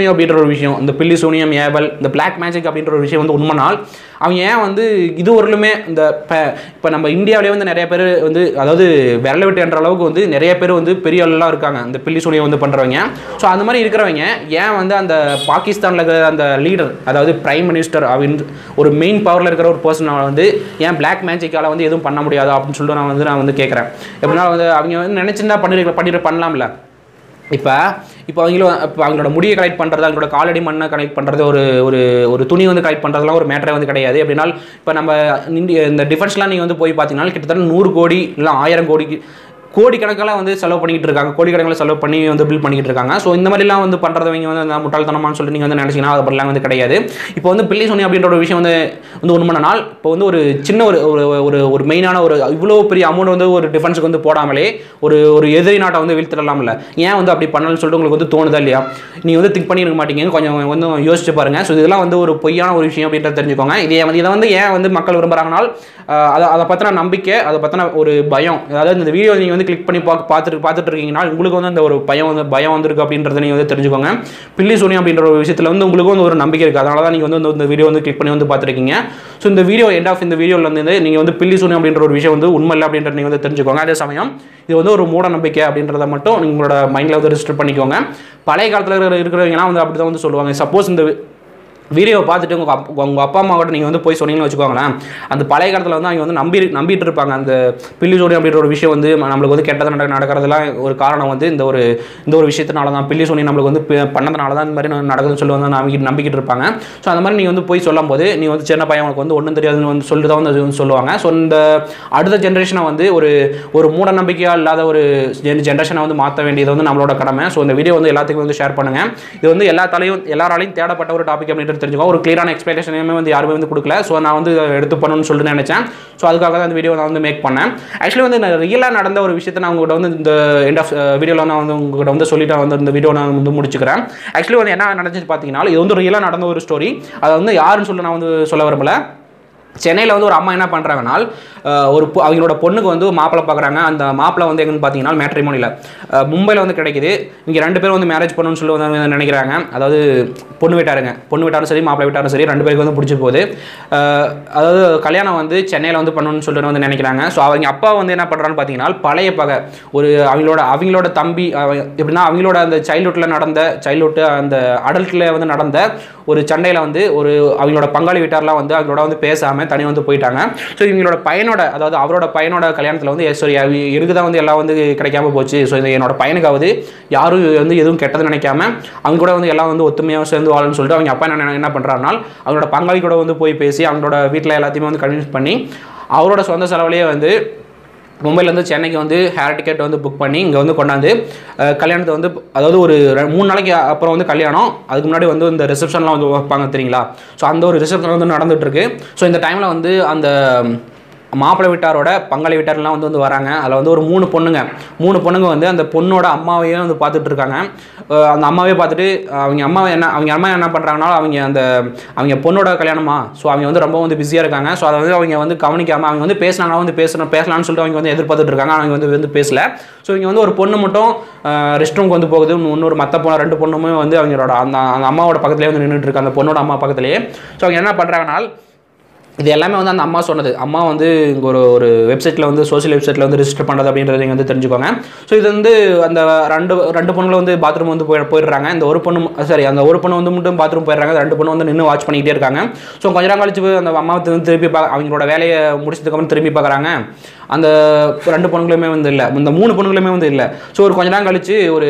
சூனியம் அப்படின்ற ஒரு விஷயம் இந்த பில்லி சூனியம் ஏவல் இந்த பிளாக் மேஜிக் அப்படின்ற ஒரு விஷயம் வந்து உண்மைனால் அவங்க ஏன் வந்து இது வரலுமே இந்த இப்போ இப்போ நம்ம இந்தியாவிலே வந்து நிறைய பேர் வந்து அதாவது விரல விட்டு என்ற அளவுக்கு வந்து நிறைய பேர் வந்து பெரிய ஆளெல்லாம் இருக்காங்க இந்த பில்லி சூனியம் வந்து பண்ணுறவங்க ஸோ அந்த மாதிரி இருக்கிறவங்க ஏன் வந்து அந்த பாகிஸ்தானில் இருக்கிற அந்த லீடர் அதாவது பிரைம் மினிஸ்டர் அப்படின்னு ஒரு மெயின் பவரில் இருக்கிற ஒரு பர்சனை வந்து ஏன் பிளாக் மேஜிக்கால் வந்து எதுவும் பண்ண முடியாது அப்படின்னு சொல்லிட்டு நான் வந்து நான் வந்து கேட்குறேன் எப்படின்னா வந்து அவங்க வந்து நினச்சிருந்தா பண்ணிருக்க பண்ணிட்டு பண்ணலாம்ல இப்போ இப்போ அவங்களும் இப்போ அவங்களோட முடியை கலெக்ட் பண்ணுறது அவங்களோட காலடி மண்ணை கலெக்ட் பண்ணுறது ஒரு ஒரு ஒரு துணி வந்து கலெக்ட் பண்ணுறதுலாம் ஒரு மேட்டரே வந்து கிடையாது எப்படின்னா இப்போ நம்ம இந்திய இந்த டிஃபென்ஸ்லாம் நீங்கள் வந்து போய் பார்த்தீங்கன்னா கிட்டத்தட்ட நூறு கோடி இல்லை ஆயிரம் கோடிக்கு கோடிக்கணக்கில் வந்து செலவு பண்ணிக்கிட்டு இருக்காங்க கோடிக்கணக்கில் செலவு பண்ணி வந்து பில் பண்ணிக்கிட்டு இருக்காங்க ஸோ இந்த மாதிரிலாம் வந்து பண்ணுறவங்க வந்து அந்த முட்டாள்தனமான்னு சொல்லிட்டு நீங்கள் வந்து நினச்சிங்கன்னா அது அப்படிலாம் வந்து கிடையாது இப்போ வந்து பிள்ளை சொன்னி அப்படின்ற ஒரு விஷயம் வந்து வந்து உண்மையான நாள் இப்போ வந்து ஒரு சின்ன ஒரு ஒரு ஒரு ஒரு மெயினான ஒரு இவ்வளோ பெரிய அமௌண்ட் வந்து ஒரு டிஃபென்ஸுக்கு வந்து போடாமலே ஒரு ஒரு எதிரி நாட்டை வந்து வீழ்த்திடலாம்ல ஏன் வந்து அப்படி பண்ணலன்னு சொல்லிட்டு உங்களுக்கு வந்து தோணுதா இல்லையா நீங்கள் வந்து திங்க் பண்ணியிருக்க மாட்டீங்க கொஞ்சம் வந்து யோசிச்சு பாருங்க ஸோ இதெல்லாம் வந்து ஒரு பொய்யான ஒரு விஷயம் அப்படின்றத தெரிஞ்சுக்கோங்க இதே வந்து இதை வந்து ஏன் வந்து மக்கள் விரும்புகிறாங்கனால் அதை அதை பற்றின நம்பிக்கை அதை பற்றின ஒரு பயம் அதாவது இந்த வீடியோ நீங்கள் வந்து கிளிக் பண்ணி பார்க்க பார்த்துட்டு பார்த்துட்டு இருக்கீங்கன்னா உங்களுக்கு வந்து அந்த ஒரு பயம் வந்து பயம் வந்திருக்கு அப்படின்றத நீங்கள் வந்து தெரிஞ்சுக்கோங்க பில்லி சூனியம் அப்படின்ற ஒரு விஷயத்தில் வந்து உங்களுக்கு வந்து ஒரு நம்பிக்கை இருக்குது அதனால தான் நீங்கள் வந்து இந்த வீடியோ வந்து கிளிக் பண்ணி வந்து பார்த்துருக்கீங்க ஸோ இந்த வீடியோ எண்ட் ஆஃப் இந்த வீடியோவில் வந்து நீங்கள் வந்து பில்லி சூனியம் அப்படின்ற ஒரு விஷயம் வந்து உண்மை இல்லை அப்படின்றத நீங்கள் வந்து தெரிஞ்சுக்கோங்க அதே சமயம் இது வந்து ஒரு மூட நம்பிக்கை அப்படின்றத மட்டும் உங்களோட மைண்டில் வந்து ரெஜிஸ்டர் பண்ணிக்கோங்க பழைய காலத்தில் இருக்கிற இருக்கிறவங்கலாம் வந்து அப்படி தான் வந்து சொல்லுவாங்க சப்போஸ் இந்த வீடியோவை பார்த்துட்டு உங்கள் அப் உங்கள் அப்பா அம்மா கூட நீங்கள் வந்து போய் சொன்னீங்கன்னு வச்சுக்கோங்களேன் அந்த பழைய காலத்தில் வந்து அவங்க வந்து நம்பி நம்பிட்டு இருப்பாங்க அந்த பில்லி சோனி அப்படின்ற ஒரு விஷயம் வந்து நம்மளுக்கு வந்து கெட்டது நட நடக்கிறதுலாம் ஒரு காரணம் வந்து இந்த ஒரு இந்த ஒரு விஷயத்தினால தான் பில்லி சோனி நம்மளுக்கு வந்து பி- பண்ணதுனால தான் இந்த மாதிரி நடக்குதுன்னு சொல்லி வந்து நம்பிக்கிட்டு நம்பிக்கிட்டு இருப்பாங்க ஸோ அந்த மாதிரி நீங்கள் வந்து போய் சொல்லும் போது நீ வந்து சின்ன பையன் உனக்கு வந்து ஒன்றும் தெரியாதுன்னு வந்து சொல்லிட்டு தான் வந்து அது வந்து சொல்லுவாங்க ஸோ இந்த அடுத்த ஜென்ரேஷனை வந்து ஒரு ஒரு மூட நம்பிக்கையாக இல்லாத ஒரு ஜென்ரேஷனை வந்து மாற்ற வேண்டியது வந்து நம்மளோட கடமை ஸோ இந்த வீடியோ வந்து எல்லாத்துக்கும் வந்து ஷேர் பண்ணுங்கள் இது வந்து எல்லா தலையும் எல்லாராலையும் தேடப்பட்ட ஒரு டாபிக் அப்படின்றது தெரிஞ்சுக்கோ ஒரு கிளியரான எக்ஸ்பிளேஷனுமே வந்து யாருமே வந்து கொடுக்கல ஸோ நான் வந்து இதை எடுத்து பண்ணணும்னு சொல்லிட்டு நினச்சேன் ஸோ அதுக்காக தான் இந்த வீடியோ நான் வந்து மேக் பண்ணேன் ஆக்சுவலி வந்து ரியலாக நடந்த ஒரு விஷயத்தை நான் உங்கள்கிட்ட வந்து இந்த எண்ட் ஆஃப் வீடியோவில் நான் வந்து உங்கள்கிட்ட வந்து சொல்லிட்டு வந்து இந்த வீடியோ நான் வந்து முடிச்சுக்கிறேன் ஆக்சுவலி வந்து என்ன நடந்துச்சு பார்த்தீங்கன்னா இது வந்து ரியலாக நடந்த ஒரு ஸ்டோரி அதை வந்து யாருன்னு சொல்லி நான் வந்து சொல்ல விரும்பல சென்னையில் வந்து ஒரு அம்மா என்ன பண்ணுறாங்கன்னா ஒரு பொ- அவங்களோட பொண்ணுக்கு வந்து மாப்பிள்ளை பார்க்குறாங்க அந்த மாப்பிள்ளை வந்து எங்கன்னு பார்த்தீங்கன்னா மேட்ரிமோனியில் மும்பையில் வந்து கிடைக்குது இங்கே ரெண்டு பேரும் வந்து மேரேஜ் பண்ணணும்னு சொல்லி வந்து நினைக்கிறாங்க அதாவது பொண்ணு வீட்டாருங்க பொண்ணு வீட்டாரும் சரி மாப்பிள்ளை வீட்டாரும் சரி ரெண்டு பேருக்கு வந்து பிடிச்சி போகுது அஹ், அதாவது கல்யாணம் வந்து சென்னையில் வந்து பண்ணணும்னு சொல்லிட்டு வந்து நினைக்கிறாங்க ஸோ அவங்க அப்பா வந்து என்ன பண்ணுறான்னு பார்த்தீங்கன்னா பழைய பகை ஒரு அவங்களோட அவங்களோட தம்பி அவ- எப்படின்னா அவங்களோட அந்த சைல்ட்ஹுட்டில் நடந்த சைல்ட்ஹுட் அந்த அடல்ட்டில் வந்து நடந்த ஒரு சண்டையில் வந்து ஒரு அவங்களோட பங்காளி வீட்டார்லாம் வந்து அவங்களோட வந்து பேசாமல் தனி வந்து போயிட்டாங்க ஸோ இவங்களோட பையனோட அதாவது அவரோட பையனோட கல்யாணத்தில் வந்து சாரி எனக்கு தான் வந்து எல்லாம் வந்து கிடைக்காம போச்சு ஸோ இது என்னோட பையனுக்காவது யாரும் வந்து எதுவும் கெட்டது நினைக்காம அவங்க கூட வந்து எல்லாம் வந்து ஒத்துமையாக சேர்ந்து வாழணும்னு சொல்லிட்டு அவங்க அப்பா என்ன என்ன பண்ணுறாருனா அவங்களோட பங்காளி கூட வந்து போய் பேசி அவங்களோட வீட்டில் எல்லாத்தையுமே வந்து கன்வின்ஸ் பண்ணி அவரோட சொந்த செலவுலேயே வந்து மும்பைலேருந்து சென்னைக்கு வந்து ஹேர் டிக்கெட் வந்து புக் பண்ணி இங்கே வந்து கொண்டாந்து அஹ், கல்யாணத்தை வந்து அதாவது ஒரு ரெ- மூணு நாளைக்கு அப்புறம் வந்து கல்யாணம் அதுக்கு முன்னாடி வந்து இந்த ரிசப்ஷன்லாம் வந்து வைப்பாங்க தெரியுங்களா ஸோ அந்த ஒரு ரிசப்ஷன் வந்து நடந்துட்டு இருக்கு ஸோ இந்த டைமில் வந்து அந்த மாப்பிள்ளை வீட்டாரோட பங்காளி வீட்டார்லாம் வந்து வந்து வராங்க அதில் வந்து ஒரு மூணு பொண்ணுங்க மூணு பொண்ணுங்க வந்து அந்த பொண்ணோட அம்மாவையே வந்து பார்த்துட்டு இருக்காங்க அஹ் அந்த அம்மாவே பார்த்துட்டு அஹ் அவங்க அம்மா என்ன அவங்க அம்மா என்ன பண்ணுறாங்கன்னா அவங்க அந்த அவங்க பொண்ணோட கல்யாணமா ஸோ அவங்க வந்து ரொம்ப வந்து பிஸியாக இருக்காங்க ஸோ அதை வந்து அவங்க வந்து கவனிக்காமல் அவங்க வந்து பேசினாங்கன்னா வந்து பேசணும் பேசலாம்னு சொல்லிட்டு அவங்க வந்து எதிர்பார்த்துட்டு இருக்காங்க அவங்க வந்து வந்து பேசல ஸோ இங்கே வந்து ஒரு பொண்ணு மட்டும் ரெஸ்ட் ரூமுக்கு வந்து போகுது இன்னொரு மற்ற பொண்ணு ரெண்டு பொண்ணுமே வந்து அவங்களோட அந்த அந்த அம்மாவோட பக்கத்துலேயே வந்து நின்றுட்டு இருக்கு அந்த பொண்ணோட அம்மா பக்கத்துலேயே ஸோ அவங்க என்ன பண்ணுறாங்கன்னா இது எல்லாமே வந்து அந்த அம்மா சொன்னது அம்மா வந்து இங்கே ஒரு ஒரு வெப்சைட்டில் வந்து சோஷியல் வெப்சைட்டில் வந்து ரிஜிஸ்டர் பண்ணுறது அப்படின்றத நீங்கள் வந்து தெரிஞ்சுக்கோங்க ஸோ இது வந்து அந்த ரெண்டு ரெண்டு பொண்ணுங்களும் வந்து பாத்ரூம் வந்து போய் போயிடுறாங்க இந்த ஒரு பொண்ணு சாரி அந்த ஒரு பொண்ணு வந்து மட்டும் பாத்ரூம் போயிடுறாங்க அந்த ரெண்டு பொண்ணு வந்து நின்று வாட்ச் பண்ணிக்கிட்டே இருக்காங்க ஸோ கொஞ்ச நேரம் கழிச்சு போய் அந்த அம்மா வந்து திருப்பி பா அவங்களோட வேலையை முடிச்சதுக்கப்புறம் திரும்பி பார்க்குறாங்க அந்த ரெண்டு பொண்ணுங்களுமே வந்து இல்லை இந்த மூணு பொண்ணுங்களுமே வந்து இல்லை ஸோ ஒரு கொஞ்ச நேரம் கழிச்சு ஒரு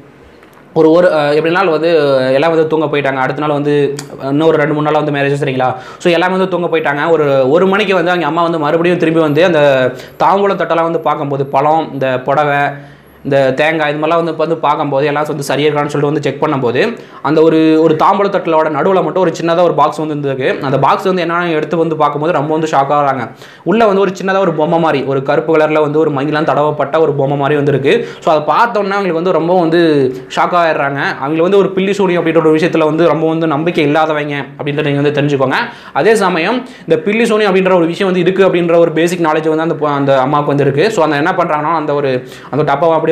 ஒரு ஒரு அஹ், எப்படி நாள் வந்து எல்லாம் வந்து தூங்க போயிட்டாங்க அடுத்த நாள் வந்து இன்னும் ஒரு ரெண்டு மூணு நாள் வந்து மேரேஜ் சரிங்களா ஸோ எல்லாமே வந்து தூங்க போயிட்டாங்க ஒரு ஒரு மணிக்கு வந்து அவங்க அம்மா வந்து மறுபடியும் திரும்பி வந்து அந்த தாம்பூலம் தட்டெல்லாம் வந்து பார்க்கும்போது பழம் இந்த புடவை இந்த தேங்காய் இது மாதிரிலாம் வந்து இப்போ வந்து பார்க்கும்போது எல்லாம் வந்து சரியாக இருக்கான்னு சொல்லிட்டு வந்து செக் பண்ணும்போது அந்த ஒரு ஒரு தாம்பூல தட்டலோட நடுவில் மட்டும் ஒரு சின்னதாக ஒரு பாக்ஸ் வந்து இருந்திருக்கு அந்த பாக்ஸ் வந்து என்னென்ன எடுத்து வந்து பார்க்கும்போது ரொம்ப வந்து ஷாக் ஆகிறாங்க உள்ளே வந்து ஒரு சின்னதாக ஒரு பொம்மை மாதிரி ஒரு கருப்பு கலரில் வந்து ஒரு மங்கிலாம் தடவப்பட்ட ஒரு பொம்மை மாதிரி வந்து இருக்கு ஸோ அதை பார்த்தோன்னே அவங்களுக்கு வந்து ரொம்ப வந்து ஷாக் ஆயிடுறாங்க அவங்களுக்கு வந்து ஒரு பில்லி சூனி அப்படின்ற ஒரு விஷயத்தில் வந்து ரொம்ப வந்து நம்பிக்கை இல்லாதவங்க அப்படின்றத நீங்கள் வந்து தெரிஞ்சுக்கோங்க அதே சமயம் இந்த பில்லி சூனி அப்படின்ற ஒரு விஷயம் வந்து இருக்குது அப்படின்ற ஒரு பேசிக் நாலேஜ் வந்து அந்த பொ- அந்த அம்மாவுக்கு வந்து இருக்குது ஸோ அந்த என்ன பண்ணுறாங்கன்னா அந்த ஒரு அந்த டப்பாவை அப்படியே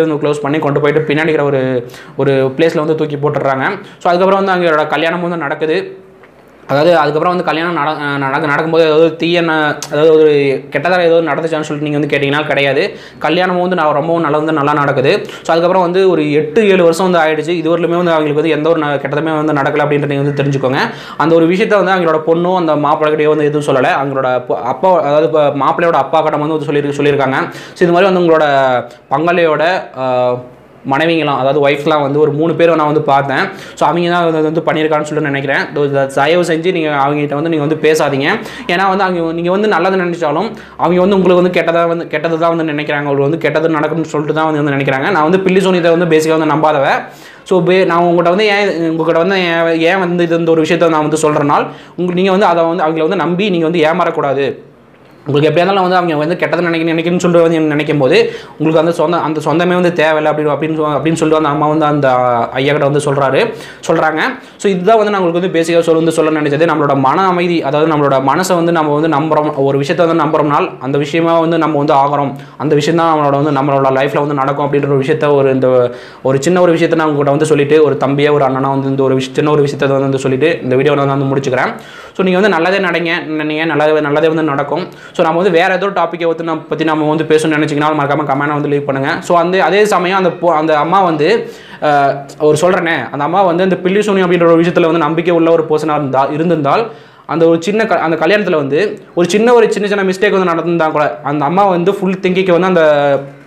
வந்து க்ளோஸ் பண்ணி கொண்டு போயிட்டு பின்னாடி இருக்கிற ஒரு ஒரு பிளேஸில் வந்து தூக்கி போட்டுடுறாங்க ஸோ அதுக்கப்புறம் வந்து அவங்களோட கல்யாணம் வந்து நடக்குது அதாவது அதுக்கப்புறம் வந்து கல்யாணம் நட நடக்க நடக்கும்போது ஏதாவது தீயன அதாவது ஒரு கெட்டதாக ஏதோ நடந்துச்சான்னு சொல்லிட்டு நீங்கள் வந்து கேட்டிங்கன்னா கிடையாது கல்யாணம் வந்து நான் ரொம்பவும் நல்லா வந்து நல்லா நடக்குது ஸோ அதுக்கப்புறம் வந்து ஒரு எட்டு ஏழு வருஷம் வந்து ஆயிடுச்சு இது வரலுமே வந்து அவங்களுக்கு வந்து எந்த ஒரு ந- கெட்டதுமே வந்து நடக்கல அப்படின்றத நீங்கள் வந்து தெரிஞ்சுக்கோங்க அந்த ஒரு விஷயத்த வந்து அவங்களோட பொண்ணும் அந்த மாப்பிள்ளைகிட்டே வந்து எதுவும் சொல்லலை அவங்களோட பொ- அப்பா அதாவது இப்போ மாப்பிள்ளையோட அப்பா கிட்ட வந்து சொல்லி சொல்லியிருக்காங்க ஸோ இது மாதிரி வந்து உங்களோட பங்காளியோட ஆஹ், மனைவிங்களாம் அதாவது ஒய்ஃப்லாம் வந்து ஒரு மூணு பேர் நான் வந்து பார்த்தேன் ஸோ அவங்க தான் வந்து வந்து பண்ணியிருக்கான்னு சொல்லி நினைக்கிறேன் தோ- இத தயவு செஞ்சு நீங்கள் அவங்ககிட்ட வந்து நீங்கள் வந்து பேசாதீங்க ஏன்னா வந்து அவங்க நீங்கள் வந்து நல்லது நினைச்சாலும் அவங்க வந்து உங்களுக்கு வந்து கெட்டதாக வந்து கெட்டது தான் வந்து நினைக்கிறாங்க அவங்களுக்கு வந்து கெட்டது நடக்கும்னு சொல்லிட்டு தான் வந்து வந்து நினைக்கிறாங்க நான் வந்து பில்லி சோனியத்தை வந்து பேசிக்காக வந்து நம்பாதவ ஸோ பே நான் உங்கள்கிட்ட வந்து ஏன் உங்கள்கிட்ட வந்து ஏன் ஏன் வந்து இது இந்த ஒரு விஷயத்தை நான் வந்து சொல்கிறனால் உங்களுக்கு நீங்கள் வந்து அதை வந்து அவங்கள வந்து நம்பி நீங்கள் வந்து ஏமாறக்கூடாது உங்களுக்கு எப்படியா இருந்தாலும் வந்து அவங்க வந்து கெட்டது நினைக்க நினைக்கணும்னு சொல்லிட்டு வந்து நினைக்கும் போது உங்களுக்கு அந்த சொந்த அந்த சொந்தமே வந்து தேவையில்லை அப்படி அப்படின்னு சொ- அப்படின்னு சொல்லிட்டு அந்த அம்மா வந்து அந்த ஐயா கிட்ட வந்து சொல்கிறாரு சொல்கிறாங்க ஸோ இதுதான் வந்து நான் உங்களுக்கு வந்து பேசிக்காக சொல்ல வந்து சொல்ல நினைச்சது நம்மளோட மன அமைதி அதாவது நம்மளோட மனசை வந்து நம்ம வந்து நம்புறோம் ஒரு விஷயத்தை வந்து நம்புறோம்னால் அந்த விஷயமா வந்து நம்ம வந்து ஆகிறோம் அந்த விஷயம் தான் நம்மளோட வந்து நம்மளோட லைஃப்பில் வந்து நடக்கும் அப்படின்ற ஒரு விஷயத்த ஒரு இந்த ஒரு சின்ன ஒரு விஷயத்தை நான் உங்கள்கிட்ட வந்து சொல்லிட்டு ஒரு தம்பியா ஒரு அண்ணனா வந்து இந்த ஒரு விஷயம் சின்ன ஒரு விஷயத்தை வந்து வந்து சொல்லிட்டு இந்த வீடியோ நான் வந்து முடிச்சுக்கிறேன் ஸோ நீங்கள் வந்து நல்லதே நடங்க நீங்கள் நல்லதே நல்லதே வந்து நடக்கும் ஸோ நம்ம வந்து வேறு ஏதோ டாப்பிக்கை வந்து நம்ம பற்றி நம்ம வந்து பேசணும்னு நினச்சிங்கன்னா மறக்காம கமெண்ட் வந்து லீவ் பண்ணுங்கள் ஸோ அந்த அதே சமயம் அந்த பொ- அந்த அம்மா வந்து அஹ், ஒரு சொல்கிறேனே அந்த அம்மா வந்து இந்த பில்லி சூனி அப்படின்ற ஒரு விஷயத்தில் வந்து நம்பிக்கை உள்ள ஒரு பர்சனாக இருந்தால் இருந்திருந்தால் அந்த ஒரு சின்ன க அந்த கல்யாணத்தில் வந்து ஒரு சின்ன ஒரு சின்ன சின்ன மிஸ்டேக் வந்து நடந்திருந்தா கூட அந்த அம்மா வந்து ஃபுல் திங்கிக்கு வந்து அந்த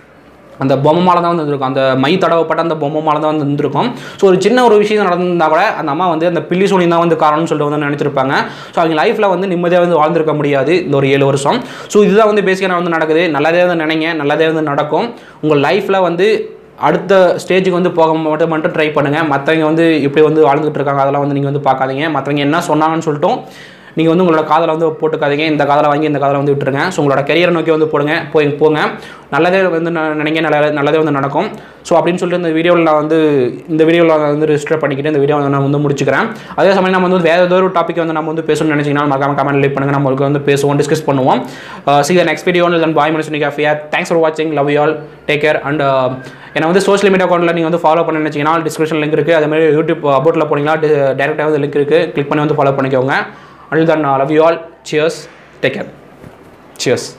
அந்த பொம்மை மாலை தான் வந்து இருந்திருக்கும் அந்த மை தடவப்பட்ட அந்த பொம்மை மாலை தான் வந்து இருந்திருக்கும் ஸோ ஒரு சின்ன ஒரு விஷயம் நடந்திருந்தா கூட அந்த அம்மா வந்து அந்த பில்லி சோனி தான் வந்து காரணம்னு சொல்லிட்டு வந்து நினைச்சிருப்பாங்க ஸோ அவங்க லைஃப்பில் வந்து நிம்மதியாக வந்து வாழ்ந்திருக்க முடியாது இந்த ஒரு ஏழு வருஷம் ஸோ இதுதான் வந்து பேசிக்காக வந்து நடக்குது நல்லதே வந்து நினைங்க நல்லதே வந்து நடக்கும் உங்கள் லைஃப்பில் வந்து அடுத்த ஸ்டேஜுக்கு வந்து போக மட்டும் மட்டும் ட்ரை பண்ணுங்கள் மற்றவங்க வந்து இப்படி வந்து வாழ்ந்துட்டு இருக்காங்க அதெல்லாம் வந்து நீங்கள் வந்து பார்க்காதீங்க மற்றவங்க என்ன சொன்னாங்கன்னு சொல்லிட்டும் நீங்கள் வந்து உங்களோட காதலை வந்து போட்டுக்காதீங்க இந்த காதலை வாங்கி இந்த காதலை வந்து விட்டுருங்க ஸோ உங்களோட கரியரை நோக்கி வந்து போடுங்க போய் போங்க நல்லதே வந்து ந- நினைங்க நல்ல நல்லதே வந்து நடக்கும் ஸோ அப்படின்னு சொல்லிட்டு இந்த வீடியோவில் நான் வந்து இந்த வீடியோவில் நான் வந்து ரெஜிஸ்டர் பண்ணிக்கிட்டு இந்த வீடியோ நான் வந்து முடிச்சுக்கிறேன் அதே சமயம் நம்ம வந்து வேறு ஏதோ ஒரு டாபிக் வந்து நம்ம வந்து பேசணும்னு நினச்சிங்கன்னா மறக்காம கமெண்ட் லீவ் பண்ணுங்கள் நம்மளுக்கு வந்து பேசுவோம் டிஸ்கஸ் பண்ணுவோம் see the next video then bye மனுஷன் காஃபியா தேங்க்ஸ் ஃபார் வாட்சிங் love you all take care and என்னை வந்து சோஷியல் மீடியா அக்கௌண்ட்டில் நீங்கள் வந்து ஃபாலோ பண்ண நினச்சிங்கன்னா டிஸ்கிரிப்ஷன் லிங்க் இருக்குது அதே மாதிரி யூடியூப் அபோட்டில் போனீங்கன்னா டேரெக்டாக வந்து லிங்க் இருக்குது கிளிக் பண்ணி வந்து ஃபாலோ பண்ணிக்கோங்க and then love you all cheers take care cheers